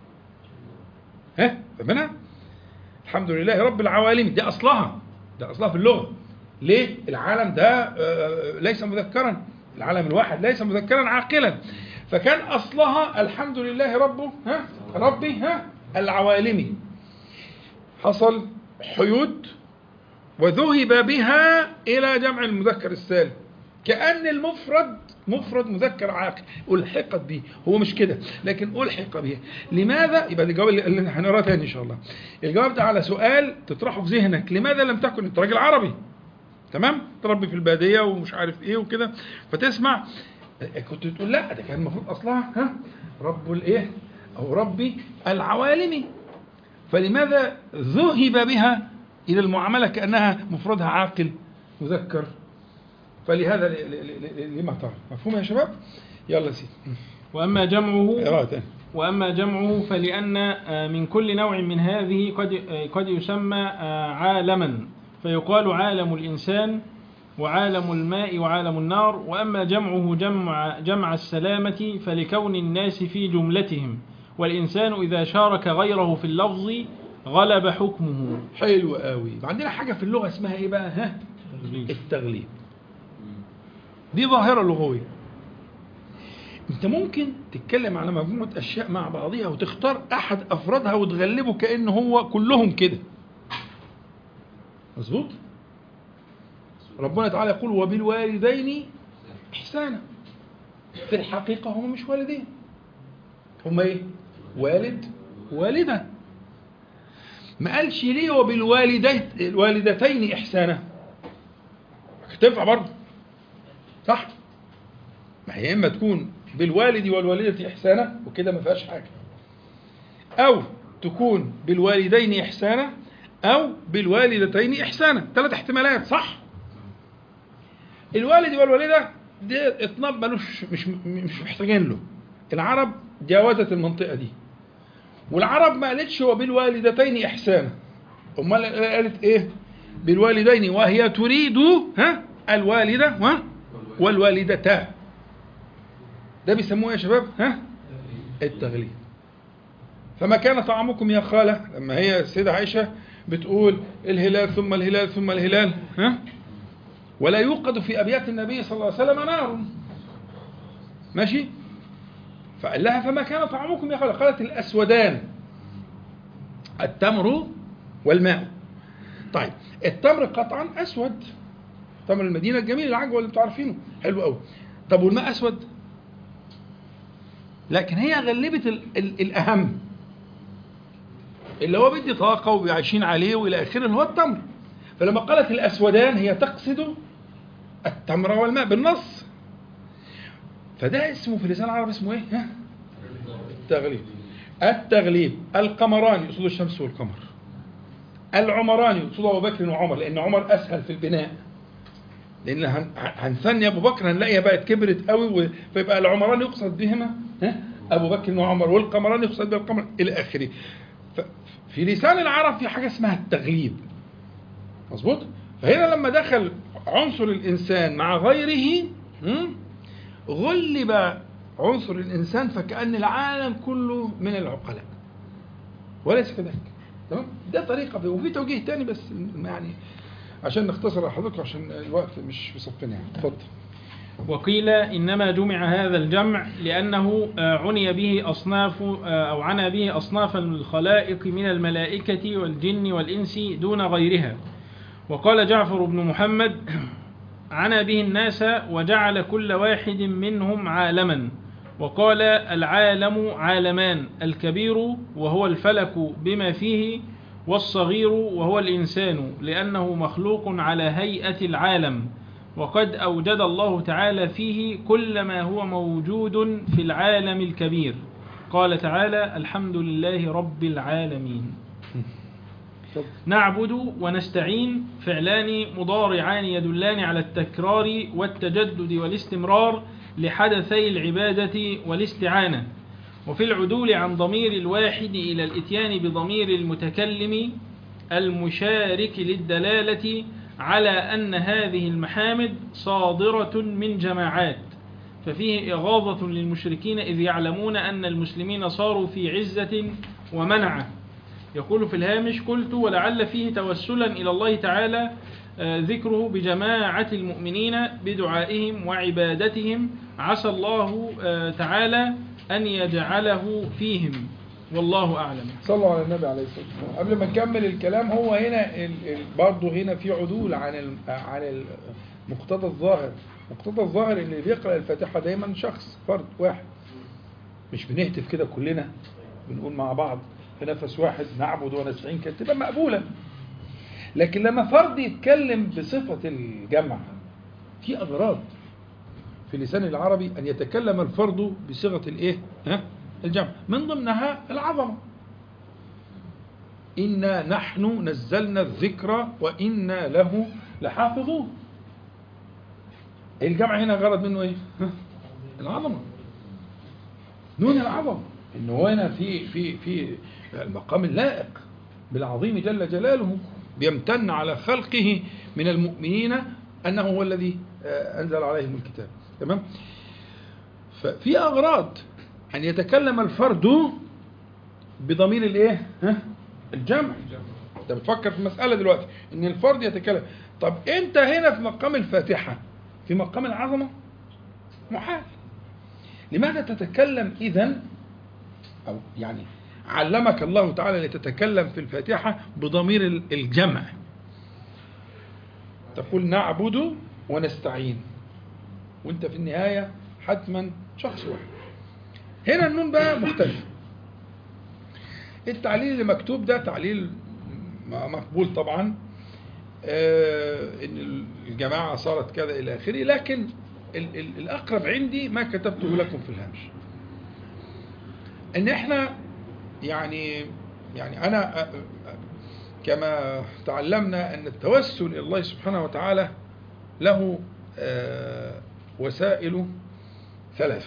ها فهمنا؟ الحمد لله رب العوالم دي أصلها ده أصلها في اللغة ليه؟ العالم ده آه، ليس مذكرا العالم الواحد ليس مذكرا عاقلا فكان أصلها الحمد لله ربه ها ربي ها العوالم حصل حيود وذهب بها إلى جمع المذكر السالم كأن المفرد مفرد مذكر عاقل ألحقت به هو مش كده لكن ألحق به لماذا يبقى الجواب اللي هنقراه تاني إن شاء الله الجواب ده على سؤال تطرحه في ذهنك لماذا لم تكن أنت راجل عربي تمام تربي في البادية ومش عارف إيه وكده فتسمع كنت تقول لا ده كان المفروض أصلها ها رب الإيه أو ربي العوالم فلماذا ذهب بها إلى المعاملة كأنها مفردها عاقل مذكر فلهذا ل- ل- ل- لما ترى مفهوم يا شباب يلا يا سيدي وأما جمعه قراءة تاني وأما جمعه فلأن آه، من كل نوع من هذه قد آه، قد يسمى آه، عالما فيقال عالم الإنسان وعالم الماء وعالم النار وأما جمعه جمع جمع السلامة فلكون الناس في جملتهم والإنسان إذا شارك غيره في اللفظ غلب حكمه حلو قوي عندنا حاجة في اللغة اسمها ايه بقى ها التغليب دي ظاهرة لغوية انت ممكن تتكلم على مجموعة اشياء مع بعضها وتختار احد افرادها وتغلبه كأنه هو كلهم كده مظبوط ربنا تعالى يقول وبالوالدين احسانا في الحقيقة هم مش والدين هم ايه والد والدة ما قالش ليه وبالوالدين الوالدتين احسانا تنفع برضه صح ما هي اما تكون بالوالد والوالده احسانا وكده ما فيهاش حاجه او تكون بالوالدين احسانا او بالوالدتين احسانا ثلاث احتمالات صح الوالد والوالده ده اطناب ملوش مش مش محتاجين له العرب جاوزت المنطقه دي والعرب ما قالتش وبالوالدتين احسانا امال قالت ايه بالوالدين وهي تريد ها الوالده و والوالدتان ده بيسموه يا شباب ها التغليب فما كان طعامكم يا خاله لما هي السيده عائشه بتقول الهلال ثم الهلال ثم الهلال ها ولا يوقد في ابيات النبي صلى الله عليه وسلم نار ماشي فقال لها فما كان طعامكم يا خاله قالت الاسودان التمر والماء طيب التمر قطعا اسود تمر المدينه الجميل العجوه اللي انتوا عارفينه حلو قوي طب والماء اسود لكن هي غلبت ال ال الاهم اللي هو بيدي طاقه وعايشين عليه والى اخره اللي هو التمر فلما قالت الاسودان هي تقصد التمر والماء بالنص فده اسمه في لسان العرب اسمه ايه ها التغليب التغليب القمران يقصد الشمس والقمر العمران يقصد ابو بكر وعمر لان عمر اسهل في البناء لان هن- هنثني ابو بكر هنلاقيها بقت كبرت قوي و- فيبقى العمران يقصد بهما ها ابو بكر وعمر والقمران يقصد بها القمر الى اخره ف- في لسان العرب في حاجه اسمها التغليب مظبوط فهنا لما دخل عنصر الانسان مع غيره هم؟ غلب عنصر الانسان فكأن العالم كله من العقلاء وليس كذلك تمام ده طريقه وفي توجيه تاني بس يعني عشان نختصر على حضرتك عشان الوقت مش في صفنا يعني اتفضل وقيل إنما جمع هذا الجمع لأنه آه، عني به أصناف آه، أو عنى به أصناف الخلائق من الملائكة والجن والإنس دون غيرها وقال جعفر بن محمد عنى به الناس وجعل كل واحد منهم عالما وقال العالم عالمان الكبير وهو الفلك بما فيه والصغير وهو الإنسان لأنه مخلوق على هيئة العالم وقد أوجد الله تعالى فيه كل ما هو موجود في العالم الكبير قال تعالى الحمد لله رب العالمين اتفضل. نعبد ونستعين فعلان مضارعان يدلان على التكرار والتجدد والاستمرار لحدثي العبادة والاستعانة وفي العدول عن ضمير الواحد إلى الإتيان بضمير المتكلم المشارك للدلالة على أن هذه المحامد صادرة من جماعات ففيه إغاظة للمشركين إذ يعلمون أن المسلمين صاروا في عزة ومنعة يقول في الهامش قلت ولعل فيه توسلا إلى الله تعالى آه، ذكره بجماعة المؤمنين بدعائهم وعبادتهم عسى الله آه، تعالى أن يجعله فيهم والله أعلم صلوا على النبي عليه الصلاه والسلام قبل ما نكمل الكلام هو هنا ال- ال- برضه هنا في عدول عن ال- عن ال- مقتضى الظاهر مقتضى الظاهر اللي بيقرا الفاتحه دايما شخص فرد واحد مش بنهتف كده كلنا بنقول مع بعض في نفس واحد نعبد ونستعين كانت تبقى مقبوله لكن لما فرد يتكلم بصفه الجمع في اغراض في اللسان العربي ان يتكلم الفرد بصيغه الايه ها الجمع من ضمنها العظمه انا نحن نزلنا الذكر وانا له لحافظون الجمع هنا غرض منه ايه ها؟ العظمه نون العظمه ان هو هنا في في في المقام اللائق بالعظيم جل جلاله بيمتن على خلقه من المؤمنين انه هو الذي آه، انزل عليهم الكتاب تمام ففي اغراض ان يتكلم الفرد بضمير الايه ها الجمع انت بتفكر في مساله دلوقتي ان الفرد يتكلم طب انت هنا في مقام الفاتحه في مقام العظمه محال لماذا تتكلم اذا او يعني علمك الله تعالى لتتكلم في الفاتحه بضمير ال- الجمع تقول نعبد ونستعين وانت في النهايه حتما شخص واحد هنا النون بقى مختلف التعليل اللي مكتوب ده تعليل م- مقبول طبعا آه، ان الجماعه صارت كذا الى اخره لكن ال- ال- الاقرب عندي ما كتبته لكم في الهامش ان احنا يعني يعني انا آه، آه، كما تعلمنا ان التوسل الى الله سبحانه وتعالى له آه، وسائل ثلاثه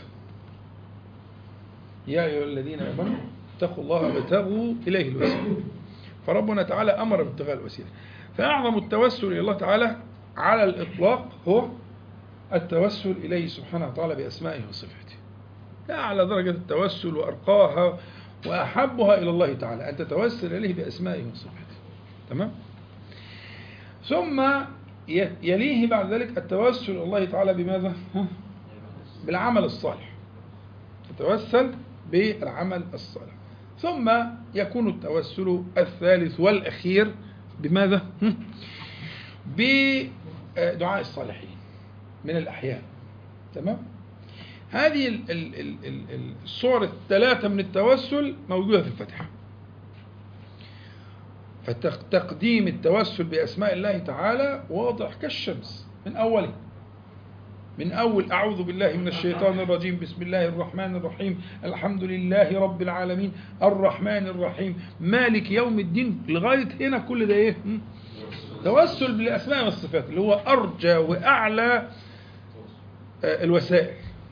يا أيها الذين آمنوا اتقوا الله وابتغوا إليه الوسيلة فربنا تعالى أمر بابتغاء الوسيلة فأعظم التوسل إلى الله تعالى على الإطلاق هو التوسل إليه سبحانه وتعالى بأسمائه وصفاته ده أعلى درجة التوسل وأرقاها وأحبها إلى الله تعالى أن تتوسل إليه بأسمائه وصفاته تمام ثم ي- يليه بعد ذلك التوسل إلى الله تعالى بماذا؟ ها؟ بالعمل الصالح تتوسل بالعمل الصالح ثم يكون التوسل الثالث والأخير بماذا؟ هم؟ بدعاء الصالحين من الأحياء تمام؟ هذه ال- ال- ال- ال- ال- الصور الثلاثة من التوسل موجودة في الفاتحة فتقديم التوسل بأسماء الله تعالى واضح كالشمس من أوله من أول أعوذ بالله من الشيطان الرجيم بسم الله الرحمن الرحيم الحمد لله رب العالمين الرحمن الرحيم مالك يوم الدين لغاية هنا كل ده إيه؟ هم؟ توسل بالأسماء والصفات اللي هو أرجى وأعلى آه، الوسائل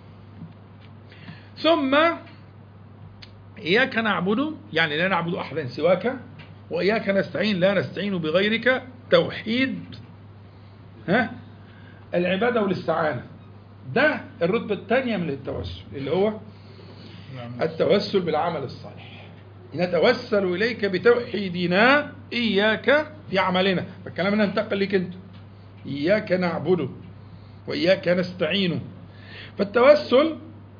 ثم إياك نعبد يعني لا نعبد أحدا سواك وإياك نستعين لا نستعين بغيرك توحيد ها العبادة والاستعانة ده الرتبة الثانية من التوسل اللي هو التوسل بالعمل الصالح نتوسل إليك بتوحيدنا إياك في عملنا فالكلام هنا انتقل لك أنت إياك نعبده وإياك نستعينه فالتوسل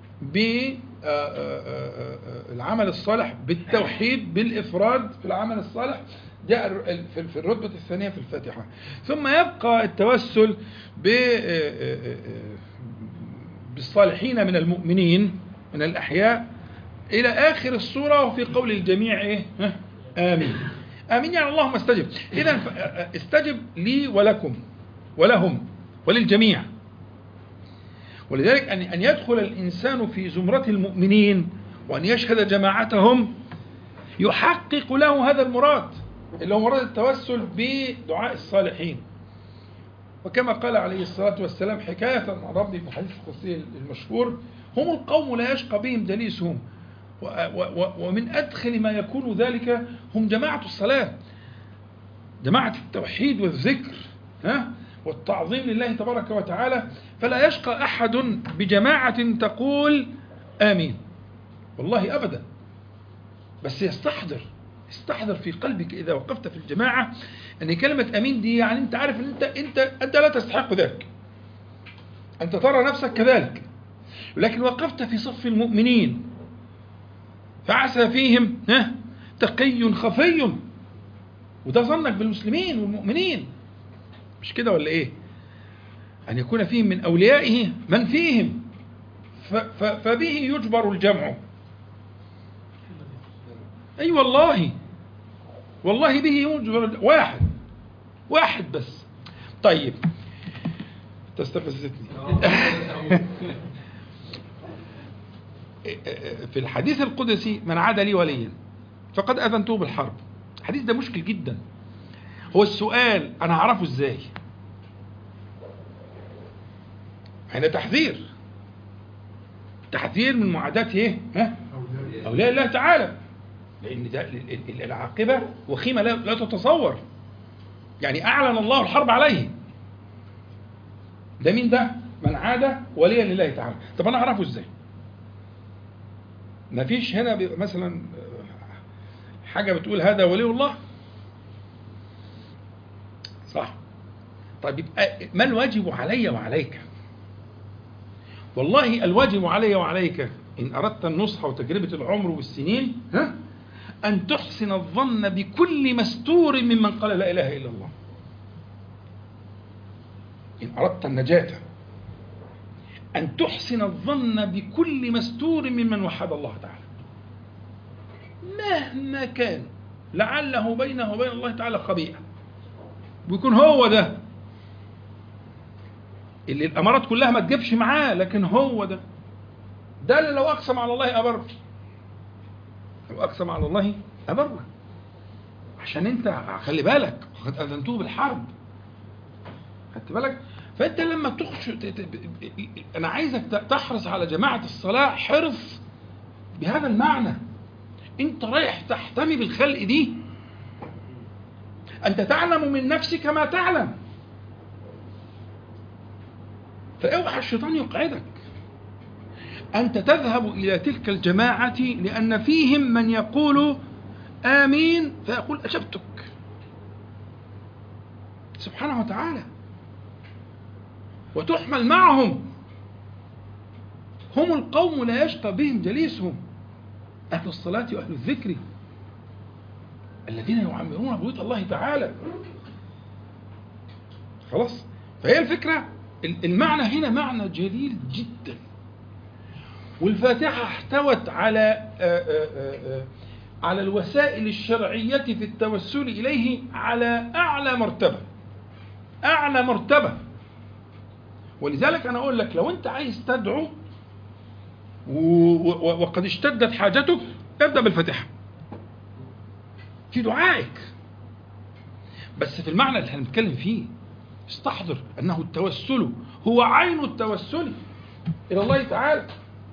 بالعمل الصالح بالتوحيد بالإفراد في العمل الصالح جاء ال- في- في الرتبة الثانية في الفاتحة ثم يبقى التوسل ب- بالصالحين من المؤمنين من الأحياء إلى آخر السورة وفي قول الجميع إيه؟ ها؟ آمين آمين يعني اللهم استجب إذا ف- استجب لي ولكم ولهم وللجميع ولذلك أن أن يدخل الإنسان في زمرة المؤمنين وأن يشهد جماعتهم يحقق له هذا المراد اللي هو مراد التوسل بدعاء الصالحين وكما قال عليه الصلاة والسلام حكاية عن ربي في الحديث القدسي المشهور هم القوم لا يشقى بهم جليسهم و- و- و- ومن أدخل ما يكون ذلك هم جماعة الصلاة جماعة التوحيد والذكر ها والتعظيم لله تبارك وتعالى فلا يشقى أحد بجماعة تقول آمين والله أبدا بس يستحضر استحضر في قلبك إذا وقفت في الجماعة أن كلمة أمين دي يعني أنت عارف أن أنت أنت أنت لا تستحق ذلك أنت ترى نفسك كذلك ولكن وقفت في صف المؤمنين فعسى فيهم ها تقي خفي وده ظنك بالمسلمين والمؤمنين مش كده ولا ايه ان يكون فيهم من اوليائه من فيهم ف ف فبه يجبر الجمع اي والله والله به يجبر الج- واحد واحد بس طيب تستفزتني في الحديث القدسي من عاد لي وليا فقد اذنته بالحرب الحديث ده مشكل جدا هو السؤال انا اعرفه ازاي هنا تحذير تحذير من معاداة ايه ها اولياء الله تعالى لان ده ال- ال- العاقبه وخيمه لا, لا تتصور يعني اعلن الله الحرب عليه ده مين ده من عاد وليا لله تعالى طب انا اعرفه ازاي ما فيش هنا بيبقى مثلا حاجه بتقول هذا ولي الله صح طيب يبقى ما الواجب علي وعليك والله الواجب علي وعليك إن أردت النصح وتجربة العمر والسنين ها أن تحسن الظن بكل مستور ممن قال لا إله إلا الله إن أردت النجاة أن تحسن الظن بكل مستور ممن وحد الله تعالى مهما كان لعله بينه وبين الله تعالى خبيئة ويكون هو ده اللي الامارات كلها ما تجيبش معاه لكن هو ده ده اللي لو اقسم على الله ابر لو اقسم على الله ابر عشان انت خلي بالك قد اذنتوه بالحرب خدت بالك فانت لما تخش ت- ت- انا عايزك ت- تحرص على جماعه الصلاه حرص بهذا المعنى انت رايح تحتمي بالخلق دي انت تعلم من نفسك ما تعلم فاوعى الشيطان يقعدك أنت تذهب إلى تلك الجماعة لأن فيهم من يقول آمين فيقول أجبتك سبحانه وتعالى وتحمل معهم هم القوم لا يشقى بهم جليسهم أهل الصلاة وأهل الذكر الذين يعمرون بيوت الله تعالى خلاص فهي الفكرة المعنى هنا معنى جليل جدا والفاتحة احتوت على آآ آآ آآ على الوسائل الشرعية في التوسل إليه على أعلى مرتبة أعلى مرتبة ولذلك أنا أقول لك لو أنت عايز تدعو و- و- وقد اشتدت حاجتك ابدأ بالفاتحة في دعائك بس في المعنى اللي هنتكلم فيه استحضر أنه التوسل هو عين التوسل إلى الله تعالى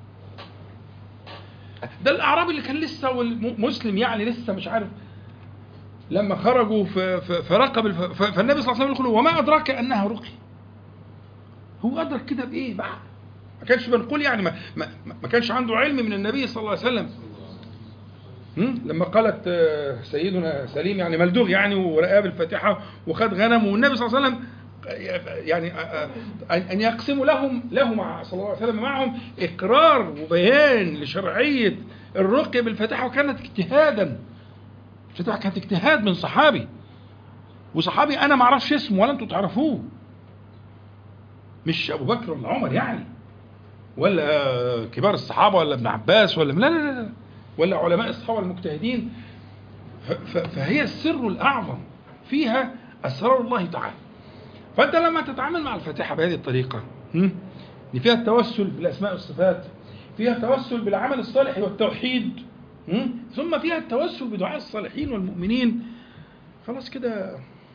ده الأعرابي اللي كان لسه مسلم يعني لسه مش عارف لما خرجوا ف- ف- فرقب الف- ف- فالنبي صلى الله عليه وسلم يقول وما أدراك أنها رقي هو أدرك كده بإيه بقى ما كانش بنقول يعني ما, ما, ما كانش عنده علم من النبي صلى الله عليه وسلم هم؟ لما قالت آه، سيدنا سليم يعني ملدوغ يعني ورقاه بالفاتحه وخد غنم والنبي صلى الله عليه وسلم يعني آه، آه، ان يقسم لهم له مع صلى الله عليه وسلم معهم اقرار وبيان لشرعيه الرقيه بالفاتحه وكانت اجتهادا الفاتحه كانت اجتهاد من صحابي وصحابي انا ما اعرفش اسمه ولا انتم تعرفوه مش ابو بكر ولا عمر يعني ولا كبار الصحابه ولا ابن عباس ولا لا لا لا, لا. ولا علماء الصحابه المجتهدين ف- ف- فهي السر الاعظم فيها اسرار الله تعالى فانت لما تتعامل مع الفاتحه بهذه الطريقه هم؟ ان فيها التوسل بالاسماء والصفات فيها التوسل بالعمل الصالح والتوحيد هم؟ ثم فيها التوسل بدعاء الصالحين والمؤمنين خلاص كده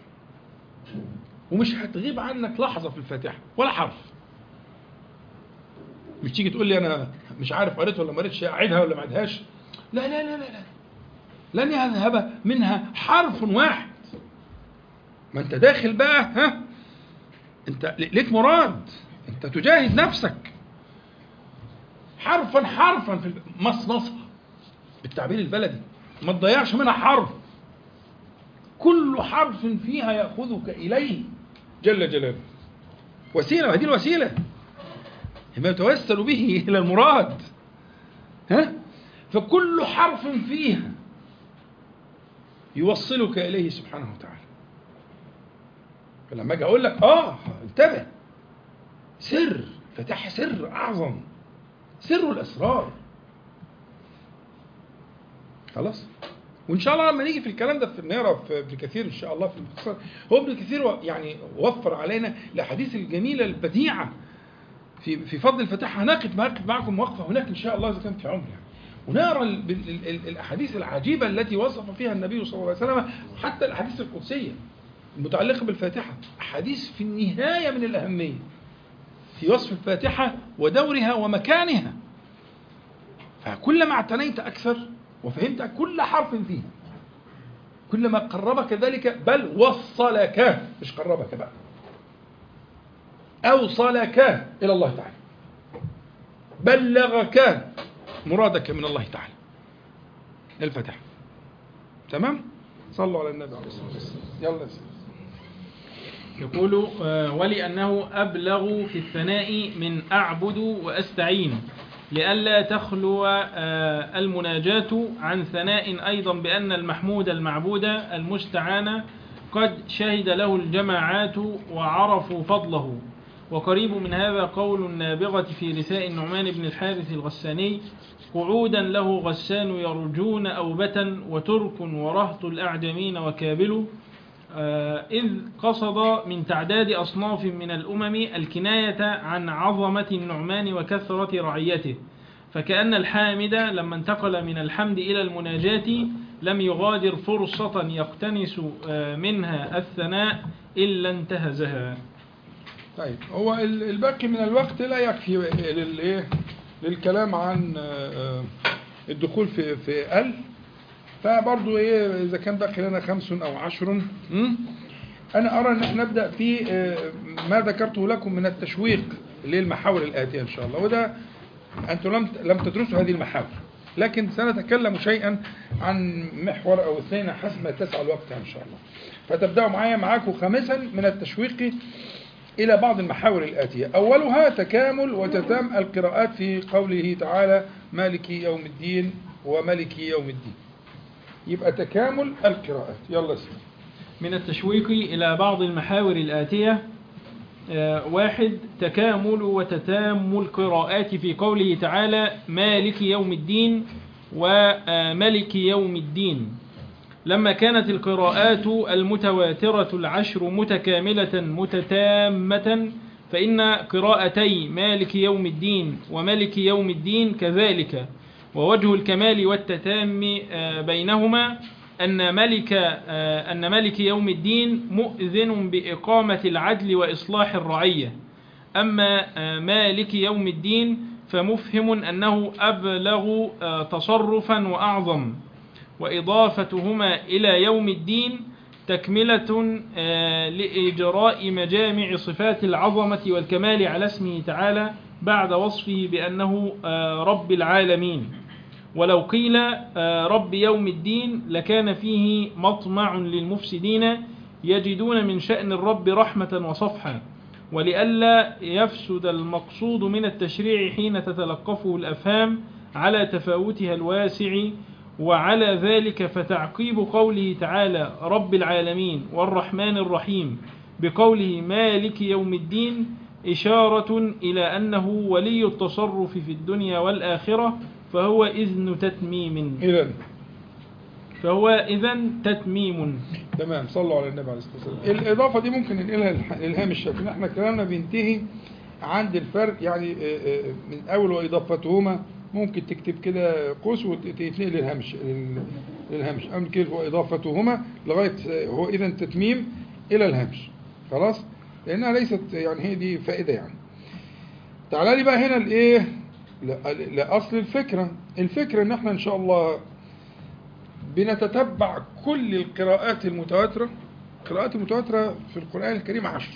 ومش هتغيب عنك لحظه في الفاتحه ولا حرف مش تيجي تقول لي انا مش عارف قريت ولا ما قريتش اعيدها ولا ما اعيدهاش لا لا لا لا لا لن يذهب منها حرف واحد ما انت داخل بقى ها انت ليك مراد انت تجاهد نفسك حرفا حرفا في مصمصها بالتعبير البلدي ما تضيعش منها حرف كل حرف فيها ياخذك اليه جل جلاله وسيله وهذه الوسيله ما يتوسل به الى المراد ها فكل حرف فيها يوصلك اليه سبحانه وتعالى فلما اجي اقول لك اه انتبه سر فتح سر اعظم سر الاسرار خلاص وان شاء الله لما نيجي في الكلام ده في نقرا في ابن كثير ان شاء الله في المختصر هو ابن كثير و- يعني وفر علينا الاحاديث الجميله البديعه في في فضل الفتاح هنقف هنقف معكم وقفه هناك ان شاء الله اذا كان في عمر يعني ونقرا ال- ال- ال- الاحاديث العجيبه التي وصف فيها النبي صلى الله عليه وسلم حتى الاحاديث القدسيه المتعلقه بالفاتحه احاديث في النهايه من الاهميه في وصف الفاتحه ودورها ومكانها فكلما اعتنيت اكثر وفهمت كل حرف فيه كلما قربك ذلك بل وصلك مش قربك بقى أوصلك إلى الله تعالى بلغك مرادك من الله تعالى الفتح تمام صلوا على النبي عليه الصلاة والسلام يلا يا سيدي. يقول آه، ولأنه أبلغ في الثناء من أعبد وأستعين لئلا تخلو آه، المناجاة عن ثناء أيضا بأن المحمود المعبود المستعان قد شهد له الجماعات وعرفوا فضله وقريب من هذا قول النابغة في رثاء النعمان بن الحارث الغساني قعودا له غسان يرجون أوبة وترك ورهط الأعجمين وكابل آه، إذ قصد من تعداد أصناف من الأمم الكناية عن عظمة النعمان وكثرة رعيته فكأن الحامد لما انتقل من الحمد إلى المناجاة لم يغادر فرصة يقتنس آه، منها الثناء إلا انتهزها طيب هو ال- الباقي من الوقت لا يكفي للايه للكلام عن آه، آه، الدخول في في ال فبرضه ايه اذا كان باقي لنا خمس او عشر م? انا ارى ان احنا نبدا في آه، ما ذكرته لكم من التشويق للمحاور الاتيه ان شاء الله وده انتم لم لم تدرسوا هذه المحاور لكن سنتكلم شيئا عن محور او اثنين حسب ما يتسع الوقت ان شاء الله فتبداوا معايا معاكم خامسا من التشويق إلى بعض المحاور الآتية أولها تكامل وتتام القراءات في قوله تعالى مالك يوم الدين وملك يوم الدين يبقى تكامل القراءات يلا سيدي من التشويق إلى بعض المحاور الآتية آه، واحد تكامل وتتام القراءات في قوله تعالى مالك يوم الدين وملك يوم الدين لما كانت القراءات المتواترة العشر متكاملة متتامة فإن قراءتي مالك يوم الدين وملك يوم الدين كذلك ووجه الكمال والتتام آه، بينهما أن ملك آه، أن ملك يوم الدين مؤذن بإقامة العدل وإصلاح الرعية أما آه، مالك يوم الدين فمفهم أنه أبلغ آه، تصرفا وأعظم وإضافتهما إلى يوم الدين تكملة آه، لإجراء مجامع صفات العظمة والكمال على اسمه تعالى بعد وصفه بأنه آه، رب العالمين ولو قيل آه، رب يوم الدين لكان فيه مطمع للمفسدين يجدون من شأن الرب رحمة وصفحا ولئلا يفسد المقصود من التشريع حين تتلقفه الأفهام على تفاوتها الواسع وعلى ذلك فتعقيب قوله تعالى رب العالمين والرحمن الرحيم بقوله مالك يوم الدين إشارة إلى أنه ولي التصرف في الدنيا والآخرة فهو إذن تتميم إذا فهو إذن تتميم تمام صلوا على النبي عليه الصلاه والسلام الاضافه دي ممكن ننقلها للح- للهام الشافعي احنا كلامنا بينتهي عند الفرق يعني آه، آه، من اول واضافتهما ممكن تكتب كده قوس وتتنقل للهامش لل- للهامش او كده هو اضافتهما لغايه آه، هو اذا تتميم الى الهامش خلاص لانها ليست يعني هي دي فائده يعني تعالى لي بقى هنا لايه ل- لاصل الفكره الفكره ان احنا ان شاء الله بنتتبع كل القراءات المتواترة القراءات المتواترة في القرآن الكريم عشر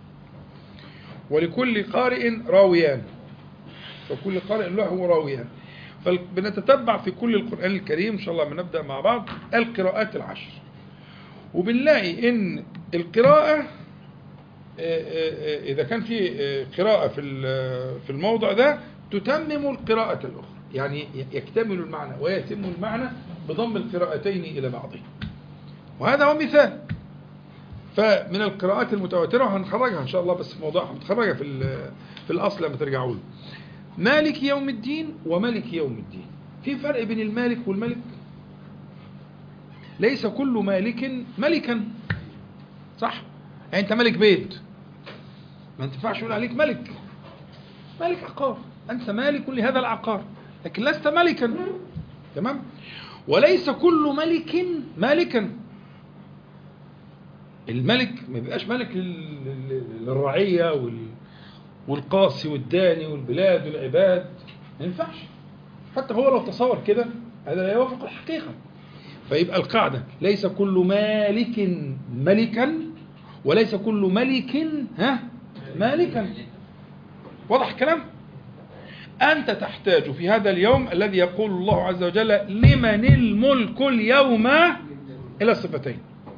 ولكل قارئ راويان فكل قارئ له راويان فبنتتبع في كل القرآن الكريم إن شاء الله ما نبدأ مع بعض القراءات العشر وبنلاقي إن القراءة آه، آه، آه، إذا كان في آه، قراءة في ال- في الموضع ده تتمم القراءة الأخرى يعني يكتمل المعنى ويتم المعنى بضم القراءتين إلى بعضهم وهذا هو مثال فمن القراءات المتواترة هنخرجها إن شاء الله بس في موضوعها هنخرجها في ال- في الأصل لما ترجعوا له مالك يوم الدين وملك يوم الدين في فرق بين المالك والملك ليس كل مالك ملكا صح يعني انت ملك بيت ما ينفعش يقول عليك ملك مالك عقار انت مالك لهذا العقار لكن لست ملكا تمام وليس كل ملك مالكا الملك ما بيبقاش ملك لل- لل- للرعية وال- والقاصي والداني والبلاد والعباد ما ينفعش حتى هو لو تصور كده هذا لا يوافق الحقيقة فيبقى القاعدة ليس كل مالك ملكا وليس كل ملك ها مالكا واضح الكلام أنت تحتاج في هذا اليوم الذي يقول الله عز وجل لمن الملك اليوم إلى الصفتين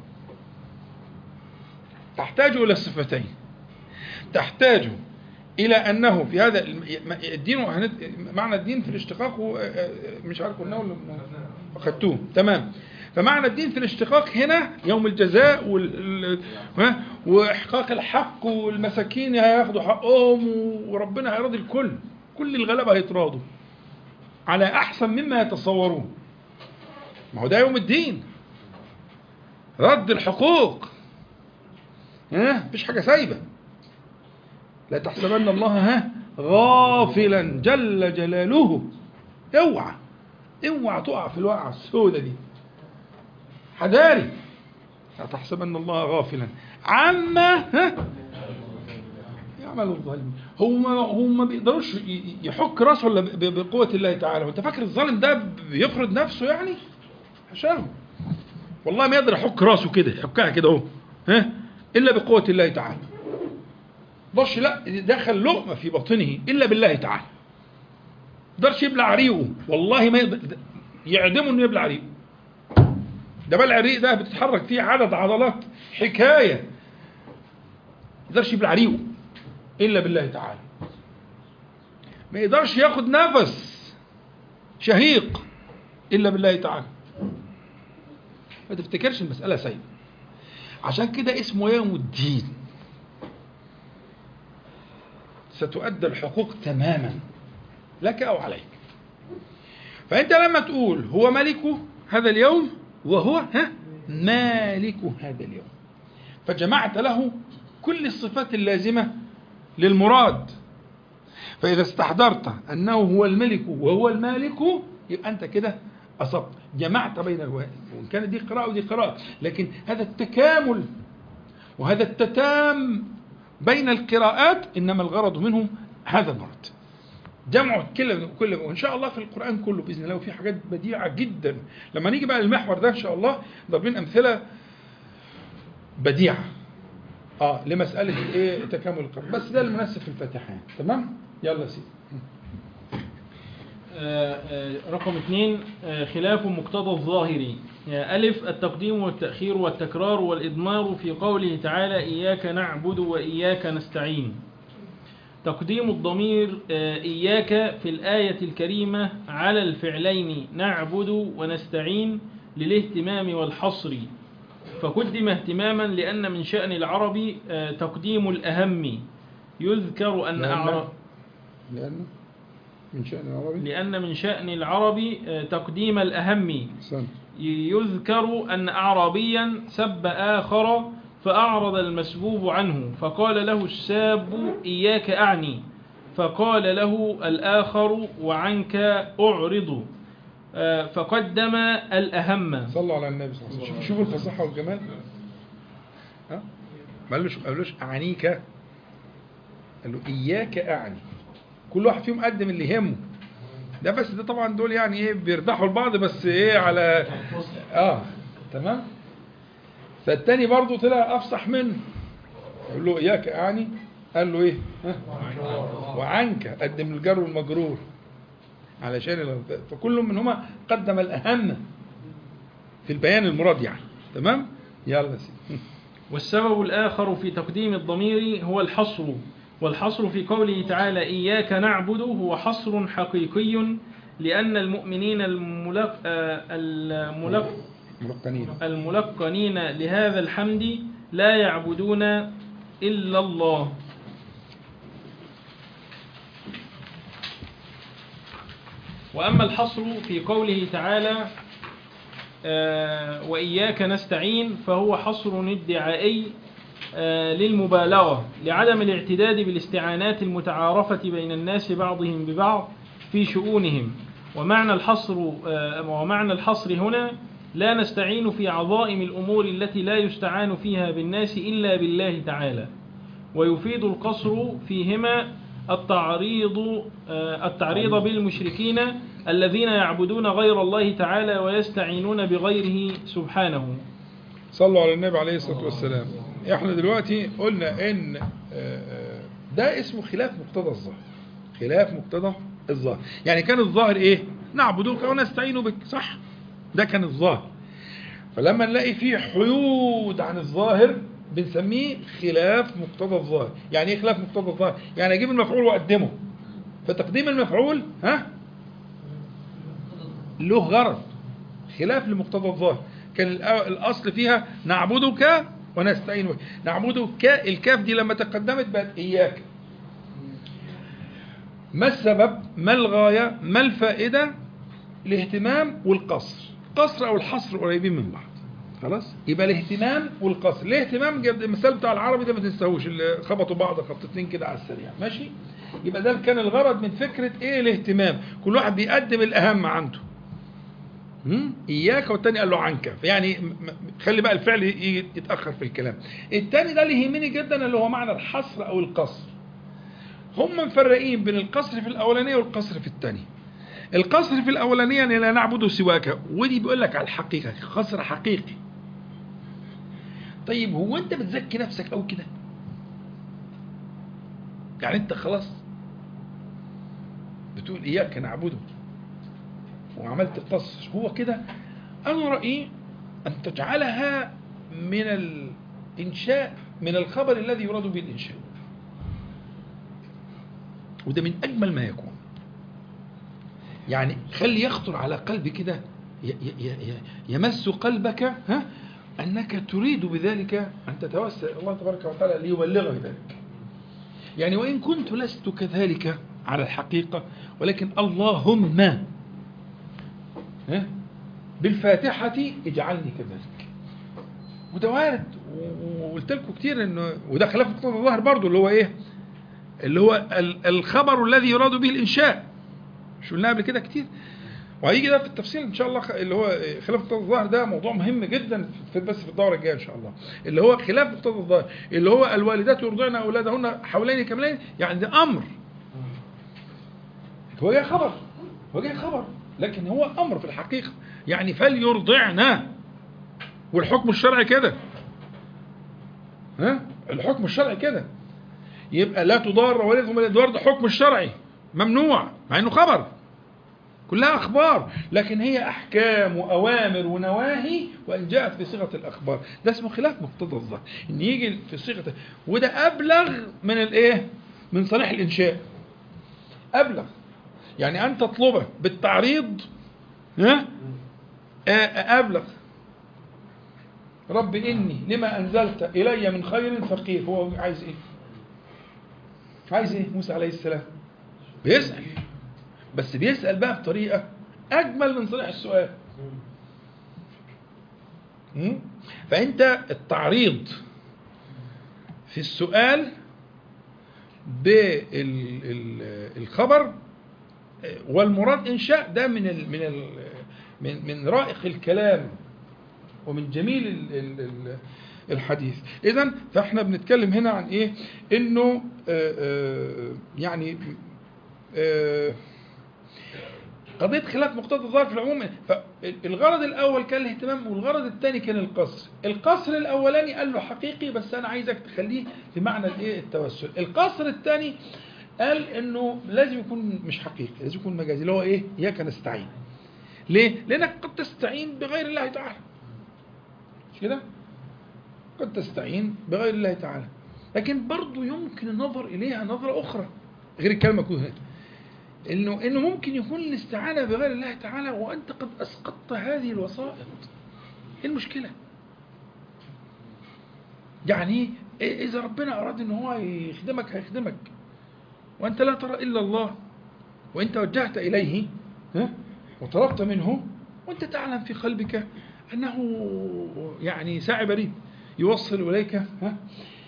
تحتاج إلى الصفتين تحتاج إلى أنه في هذا الم- الدين وهنت- معنى الدين في الاشتقاق هو- مش عارف قلناه ولا أخدتوه تمام فمعنى الدين في الاشتقاق هنا يوم الجزاء وال... ال- ها؟ وإحقاق الحق والمساكين هياخدوا حقهم وربنا هيرضي الكل كل الغلبة هيتراضوا على أحسن مما يتصورون ما هو ده يوم الدين رد الحقوق ها مفيش حاجة سايبة لا تحسبن الله ها غافلا جل جلاله اوعى اوعى تقع في الوقعة السودة دي حذاري لا تحسبن الله غافلا عما ها يعمل الظالمين هم هم ما بيقدروش ي- يحك راسه الا ب- ب- بقوه الله تعالى وانت فاكر الظالم ده بيفرض نفسه يعني عشان والله ما يقدر يحك راسه كده يحكها كده اهو ها الا بقوه الله تعالى ضرش لا دخل لقمه في باطنه الا بالله تعالى قدرش يبلع ريقه والله ما يقدر يعدمه انه يبلع ريقه ده بلع الريق ده بتتحرك فيه عدد عضلات حكايه يقدرش يبلع ريقه الا بالله تعالى ما يقدرش ياخد نفس شهيق الا بالله تعالى ما تفتكرش المساله سيئه عشان كده اسمه يوم الدين ستؤدى الحقوق تماما لك او عليك فانت لما تقول هو ملك هذا اليوم وهو ها مالك هذا اليوم فجمعت له كل الصفات اللازمه للمراد فإذا استحضرت أنه هو الملك وهو المالك يبقى أنت كده أصبت جمعت بين الوائل وإن كانت دي قراءة ودي قراءة لكن هذا التكامل وهذا التتام بين القراءات إنما الغرض منهم هذا المراد جمع كل كل وان شاء الله في القران كله باذن الله وفي حاجات بديعه جدا لما نيجي بقى المحور ده ان شاء الله ضاربين امثله بديعه اه لمساله الايه تكامل القرآن بس ده المناسب في الفاتحه يعني. تمام يلا يا سيدي آه، آه، رقم اثنين آه، خلاف مقتضى الظاهر آه، ألف التقديم والتأخير والتكرار والإضمار في قوله تعالى إياك نعبد وإياك نستعين تقديم الضمير آه، إياك في الآية الكريمة على الفعلين نعبد ونستعين للاهتمام والحصر فقدم اهتماما لأن من شأن العرب آه، تقديم الأهم يذكر أن لأن- أعراب لأنه من شأن العربي لأن من شأن العرب آه، تقديم الأهم أحسنت يذكر أن أعرابيا سب آخر فأعرض المسبوب عنه فقال له الساب إياك أعني فقال له الآخر وعنك أعرض آه، فقدم الأهم صلوا على النبي صلى الله عليه وسلم شوفوا الفصاحة والجمال ها ما قالوش ما قالوش أعنيك قال له إياك أعني كل واحد فيهم قدم اللي يهمه ده بس ده طبعا دول يعني ايه بيرتاحوا لبعض بس ايه على اه تمام فالتاني برضه طلع افصح منه يقول له اياك اعني قال له ايه ها؟ وعنك قدم الجر والمجرور علشان ال- فكل منهما قدم الاهم في البيان المراد يعني تمام يلا يا سيدي والسبب الآخر في تقديم الضمير هو الحصر والحصر في قوله تعالى إياك نعبد هو حصر حقيقي لأن المؤمنين الملق آه، الملق مرقنين الملقنين لهذا الحمد لا يعبدون إلا الله وأما الحصر في قوله تعالى آه، وإياك نستعين فهو حصر ادعائي آه، للمبالغة لعدم الاعتداد بالاستعانات المتعارفة بين الناس بعضهم ببعض في شؤونهم ومعنى الحصر آه، ومعنى الحصر هنا لا نستعين في عظائم الأمور التي لا يستعان فيها بالناس إلا بالله تعالى ويفيد القصر فيهما التعريض آه، التعريض بالمشركين الذين يعبدون غير الله تعالى ويستعينون بغيره سبحانه صلوا على النبي عليه الصلاة والسلام احنا دلوقتي قلنا ان آه، آه، ده اسمه خلاف مقتضى الظاهر خلاف مقتضى الظاهر يعني كان الظاهر ايه نعبدك ونستعين بك صح ده كان الظاهر فلما نلاقي فيه حيود عن الظاهر بنسميه خلاف مقتضى الظاهر يعني ايه خلاف مقتضى الظاهر يعني اجيب المفعول واقدمه فتقديم المفعول ها له غرض خلاف لمقتضى الظاهر كان الأ- الأصل فيها نعبدك ونستعين بك نعبدك الكاف دي لما تقدمت بقت إياك ما السبب ما الغاية ما الفائدة الاهتمام والقصر قصر أو الحصر قريبين من بعض خلاص يبقى الاهتمام والقصر الاهتمام جاب المثال بتاع العربي ده ما تنساهوش اللي خبطوا بعض خبطتين كده على السريع ماشي يبقى ده كان الغرض من فكرة ايه الاهتمام كل واحد بيقدم الأهم عنده هم؟ إياك والتاني قال له عنك يعني م- م- خلي بقى الفعل ي- يتأخر في الكلام التاني ده اللي يهمني جدا اللي هو معنى الحصر أو القصر هم مفرقين بين القصر في الأولانية والقصر في الثانية القصر في الأولانية يعني لا نعبد سواك ودي بيقول لك على الحقيقة قصر حقيقي طيب هو أنت بتزكي نفسك أو كده يعني أنت خلاص بتقول إياك نعبده وعملت القصر هو كده أنا رأيي أن تجعلها من الإنشاء من الخبر الذي يراد به الإنشاء وده من أجمل ما يكون يعني خلي يخطر على قلبي كده ي- ي- ي- يمس قلبك ها أنك تريد بذلك أن تتوسل إلى الله تبارك وتعالى ليبلغك ذلك يعني وإن كنت لست كذلك على الحقيقة ولكن اللهم ها؟ بالفاتحة اجعلني كذلك وده وارد و- وقلت لكم كتير انه وده خلاف مقتضى الظاهر برضه اللي هو ايه؟ اللي هو ال- الخبر الذي يراد به الانشاء مش قلناها قبل كده كتير وهيجي ده في التفصيل ان شاء الله خ- اللي هو خلاف مقتضى الظاهر ده موضوع مهم جدا في بس في الدوره الجايه ان شاء الله اللي هو خلاف مقتضى الظاهر اللي هو الوالدات يرضعن اولادهن حولين كاملين يعني ده امر هو جاي خبر هو جاي خبر لكن هو امر في الحقيقه يعني فليرضعنا والحكم الشرعي كده ها الحكم الشرعي كده يبقى لا تضار والدهم ولا تضار ده حكم الشرعي ممنوع مع انه خبر كلها أخبار لكن هي أحكام وأوامر ونواهي وإن جاءت في صيغة الأخبار ده اسمه خلاف مقتضى الظن إن يجي في صيغة وده أبلغ من الإيه؟ من صريح الإنشاء أبلغ يعني أن تطلبه بالتعريض ها؟ آه، آه، أبلغ رب إني لما أنزلت إلي من خير فقير هو عايز إيه؟ عايز إيه موسى عليه السلام؟ بيسأل بس بيسأل بقى بطريقة أجمل من صريح السؤال مم؟ فأنت التعريض في السؤال بالخبر والمراد إنشاء ده من ال من ال من من رائق الكلام ومن جميل ال ال ال الحديث إذا فإحنا بنتكلم هنا عن إيه إنه آه، آه، يعني آه، قضية خلاف مقتضى الظاهر في العموم فالغرض الأول كان الاهتمام والغرض الثاني كان القصر القصر الأولاني قال له حقيقي بس أنا عايزك تخليه في معنى الإيه التوسل القصر الثاني قال إنه لازم يكون مش حقيقي لازم يكون مجازي اللي هو إيه إياك نستعين ليه؟ لأنك قد تستعين بغير الله تعالى مش كده؟ قد تستعين بغير الله تعالى لكن برضو يمكن النظر إليها نظرة أخرى غير الكلمة كلها انه انه ممكن يكون الاستعانه بغير الله تعالى وانت قد اسقطت هذه الوسائط ايه المشكله يعني إيه اذا ربنا اراد ان هو يخدمك هيخدمك وانت لا ترى الا الله وان توجهت اليه ها وطلبت منه وانت تعلم في قلبك انه يعني ساعي بريد يوصل اليك ها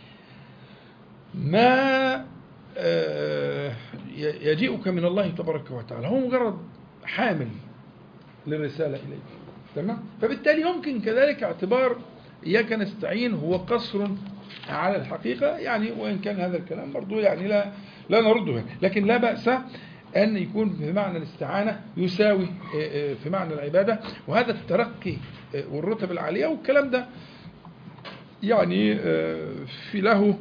ما آه، يجيئك من الله تبارك وتعالى هو مجرد حامل للرسالة إليك تمام فبالتالي يمكن كذلك اعتبار إياك نستعين هو قصر على الحقيقة يعني وإن كان هذا الكلام برضو يعني لا لا نرده هنا لكن لا بأس أن يكون في معنى الاستعانة يساوي آه، آه، في معنى العبادة وهذا الترقي آه، والرتب العالية والكلام ده يعني آه، في له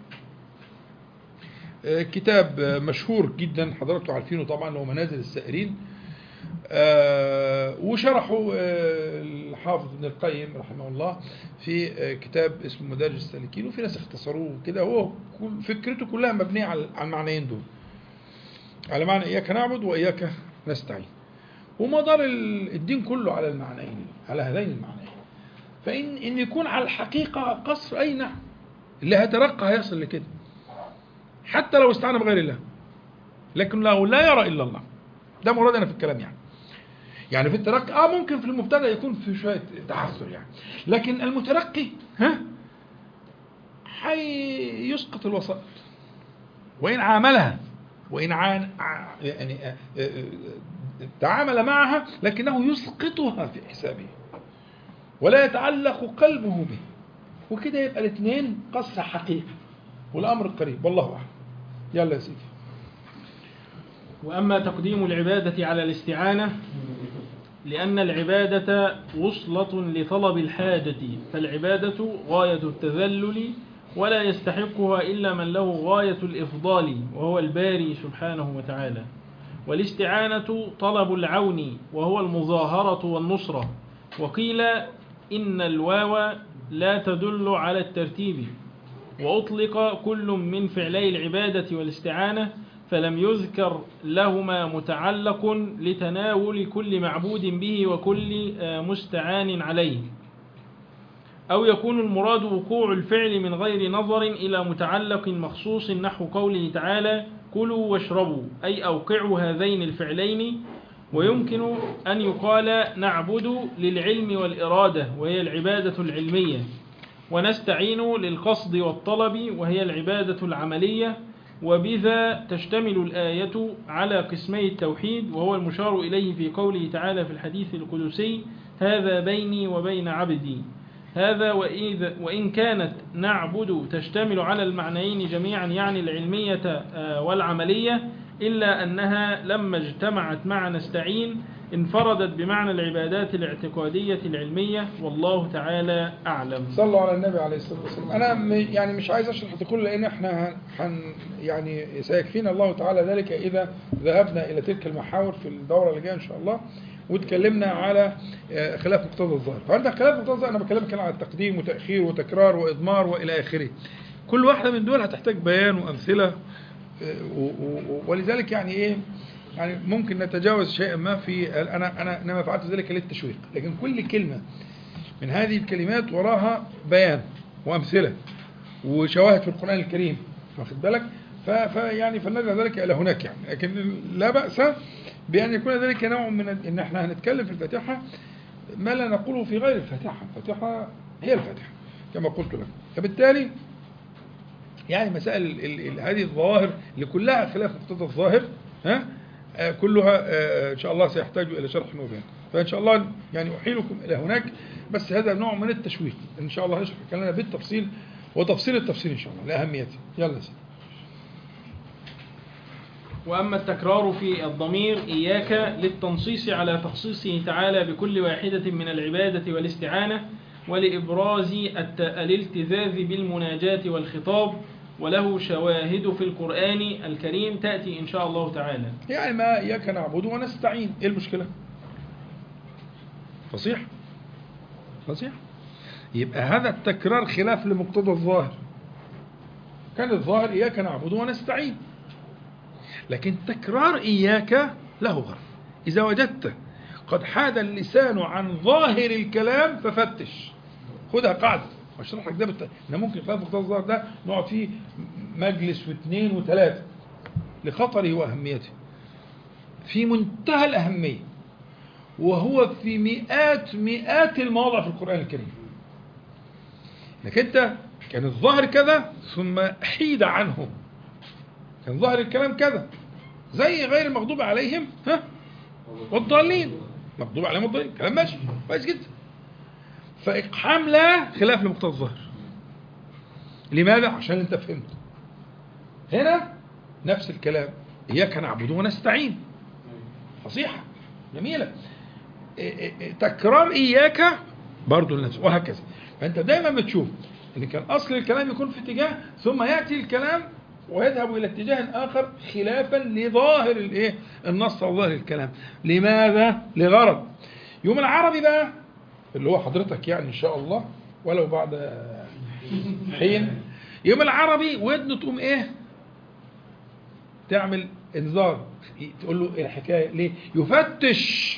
آه، كتاب آه، مشهور جدا حضراتكم عارفينه طبعا هو منازل السائرين آه، وشرحه آه، الحافظ ابن القيم رحمه الله في آه، كتاب اسمه مدارج السالكين وفي ناس اختصروه كده هو كل- فكرته كلها مبنيه على على المعنيين دول على معنى اياك نعبد واياك نستعين ومدار ال- الدين كله على المعنيين على هذين المعنيين فان ان يكون على الحقيقه قصر اي نعم اللي هيترقى هيصل لكده حتى لو استعان بغير الله لكن له لا يرى الا الله ده مرادنا في الكلام يعني يعني في الترقي اه ممكن في المبتدا يكون في شويه تحسر يعني لكن المترقي ها حي يسقط الوسائط وان عاملها وان عان ع- يعني آه، آه، آه، تعامل معها لكنه يسقطها في حسابه ولا يتعلق قلبه به وكده يبقى الاثنين قصر حقيقي والامر قريب والله اعلم يلا يا سيدي وأما تقديم العبادة على الاستعانة لأن العبادة وصلة لطلب الحاجة فالعبادة غاية التذلل ولا يستحقها إلا من له غاية الإفضال وهو الباري سبحانه وتعالى والاستعانة طلب العون وهو المظاهرة والنصرة وقيل إن الواو لا تدل على الترتيب وأطلق كل من فعلي العبادة والاستعانة فلم يذكر لهما متعلق لتناول كل معبود به وكل آه، مستعان عليه أو يكون المراد وقوع الفعل من غير نظر إلى متعلق مخصوص نحو قوله تعالى كلوا واشربوا أي أوقعوا هذين الفعلين ويمكن أن يقال نعبد للعلم والإرادة وهي العبادة العلمية ونستعين للقصد والطلب وهي العبادة العملية وبذا تشتمل الآية على قسمي التوحيد وهو المشار إليه في قوله تعالى في الحديث القدسي هذا بيني وبين عبدي هذا وإذا وإن كانت نعبد تشتمل على المعنيين جميعا يعني العلمية آه، والعملية إلا أنها لما اجتمعت مع نستعين انفردت بمعنى العبادات الاعتقادية العلمية والله تعالى أعلم صلوا على النبي عليه الصلاه والسلام انا م- يعني مش عايز اشرح ده كله لان احنا هن هن يعني سيكفينا الله تعالى ذلك اذا ذهبنا الى تلك المحاور في الدوره اللي جايه ان شاء الله واتكلمنا على آه، خلاف مقتضى الظاهر فعند خلاف مقتضى الظاهر انا بكلمك كده على التقديم وتاخير وتكرار واضمار والى اخره كل واحده من دول هتحتاج بيان وامثله آه، و- و- ولذلك يعني ايه يعني ممكن نتجاوز شيئا ما في انا انا انما فعلت ذلك للتشويق لكن كل كلمه من هذه الكلمات وراها بيان وامثله وشواهد في القران الكريم واخد بالك ف- فيعني فلنرجع ذلك الى هناك يعني لكن لا باس بان يكون ذلك نوع من ال- ان احنا هنتكلم في الفاتحه ما لا نقوله في غير الفاتحه الفاتحه هي الفاتحه كما قلت لك فبالتالي يعني مسائل ال ال ال هذه الظواهر اللي كلها خلاف مقتضى الظاهر ها آه، كلها آه، ان شاء الله سيحتاج الى شرح وبيان فان شاء الله يعني احيلكم الى هناك بس هذا نوع من التشويق ان شاء الله نشرح كلامنا بالتفصيل وتفصيل التفصيل ان شاء الله لاهميته يلا يا سيدي وأما التكرار في الضمير إياك للتنصيص على تخصيصه تعالى بكل واحدة من العبادة والاستعانة ولإبراز الت- الالتذاذ بالمناجاة والخطاب وله شواهد في القرآن الكريم تأتي إن شاء الله تعالى يعني ما اياك نعبد ونستعين ايه المشكله فصيح فصيح يبقى هذا التكرار خلاف لمقتضى الظاهر كان الظاهر اياك نعبد ونستعين لكن تكرار اياك له غرض اذا وجدت قد حاد اللسان عن ظاهر الكلام ففتش خدها قاعده واشرح لك ده بالت... إن ممكن خلاف مقتضى الظاهر ده نقعد فيه مجلس واثنين وثلاثه لخطره واهميته في منتهى الأهمية وهو في مئات مئات المواضع في القرآن الكريم انك انت كان الظاهر كذا ثم حيد عنه كان ظاهر الكلام كذا زي غير المغضوب عليهم ها والضالين مغضوب عليهم والضالين كلام ماشي كويس جدا فإقحام لا خلاف لمقتضى الظاهر لماذا؟ عشان انت فهمت هنا نفس الكلام إياك نعبد ونستعين فصيحة جميلة إيه إيه إيه تكرار إياك برضو لنفسه وهكذا فأنت دايما بتشوف إن كان أصل الكلام يكون في اتجاه ثم يأتي الكلام ويذهب إلى اتجاه آخر خلافا لظاهر الإيه النص أو ظاهر الكلام لماذا؟ لغرض يوم العربي بقى اللي هو حضرتك يعني إن شاء الله ولو بعد حين يوم العربي ودنه تقوم إيه؟ تعمل انذار تقول له إيه الحكايه ليه يفتش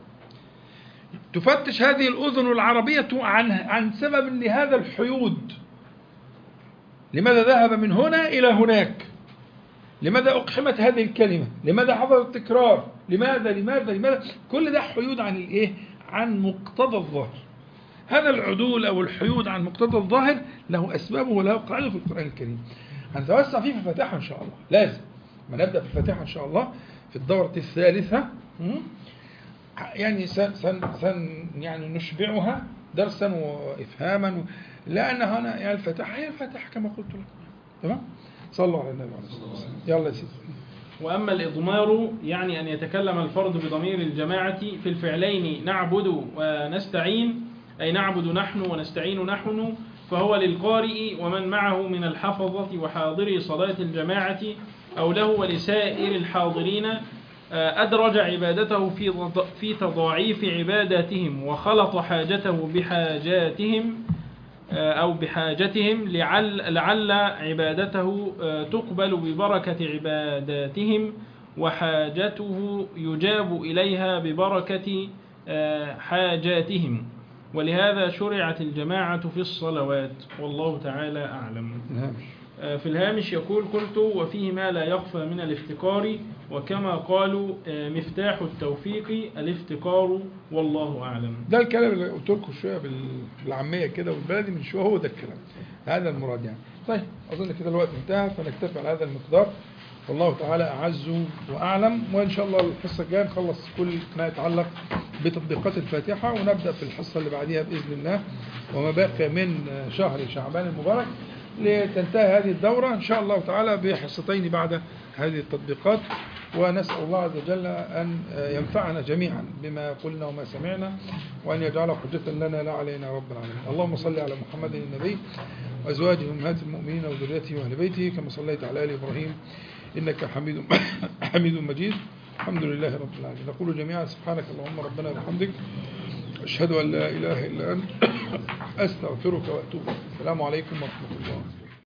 تفتش هذه الاذن العربيه عن عن سبب لهذا الحيود لماذا ذهب من هنا الى هناك لماذا اقحمت هذه الكلمه لماذا حصل التكرار لماذا لماذا لماذا كل ده حيود عن الايه عن مقتضى الظاهر هذا العدول او الحيود عن مقتضى الظاهر له اسبابه وله قاعده في القران الكريم هنتوسع فيه في الفاتحه ان شاء الله لازم ما نبدا في الفاتحه ان شاء الله في الدوره الثالثه م? يعني سن سن سن يعني نشبعها درسا وافهاما و... لان هنا يعني الفاتحه هي الفاتحه كما قلت لكم تمام صلوا على النبي عليه الصلاه والسلام يلا يا سيدي وأما الإضمار يعني أن يتكلم الفرد بضمير الجماعة في الفعلين نعبد ونستعين أي نعبد نحن ونستعين نحن فهو للقارئ ومن معه من الحفظة وحاضري صلاة الجماعة أو له ولسائر الحاضرين آه، أدرج عبادته في ض- في تضاعيف عباداتهم وخلط حاجته بحاجاتهم آه، أو بحاجتهم لعل, لعل عبادته آه، تقبل ببركة عباداتهم وحاجته يجاب إليها ببركة آه، حاجاتهم ولهذا شرعت الجماعة في الصلوات والله تعالى أعلم نعم آه، في الهامش يقول قلت وفيه ما لا يخفى من الافتقار وكما قالوا آه، مفتاح التوفيق الافتقار والله أعلم ده الكلام اللي قلت لكم شويه بال- بالعاميه كده والبلدي من شويه هو ده الكلام هذا المراد يعني طيب اظن كده الوقت انتهى فنكتفي على هذا المقدار والله تعالى اعز واعلم وان شاء الله الحصه الجايه نخلص كل ما يتعلق بتطبيقات الفاتحه ونبدا في الحصه اللي بعديها باذن الله وما بقي من شهر شعبان المبارك لتنتهي هذه الدوره ان شاء الله تعالى بحصتين بعد هذه التطبيقات ونسأل الله عز وجل أن ينفعنا جميعا بما قلنا وما سمعنا وأن يجعله حجة لنا لا علينا يا رب العالمين اللهم صل على محمد النبي وأزواجه أمهات المؤمنين وذريته وأهل بيته كما صليت على آل إبراهيم إنك حميد حميد مجيد الحمد لله رب العالمين نقول جميعا سبحانك اللهم ربنا وبحمدك أشهد أن لا إله إلا أنت أستغفرك وأتوب إليك. السلام عليكم ورحمة الله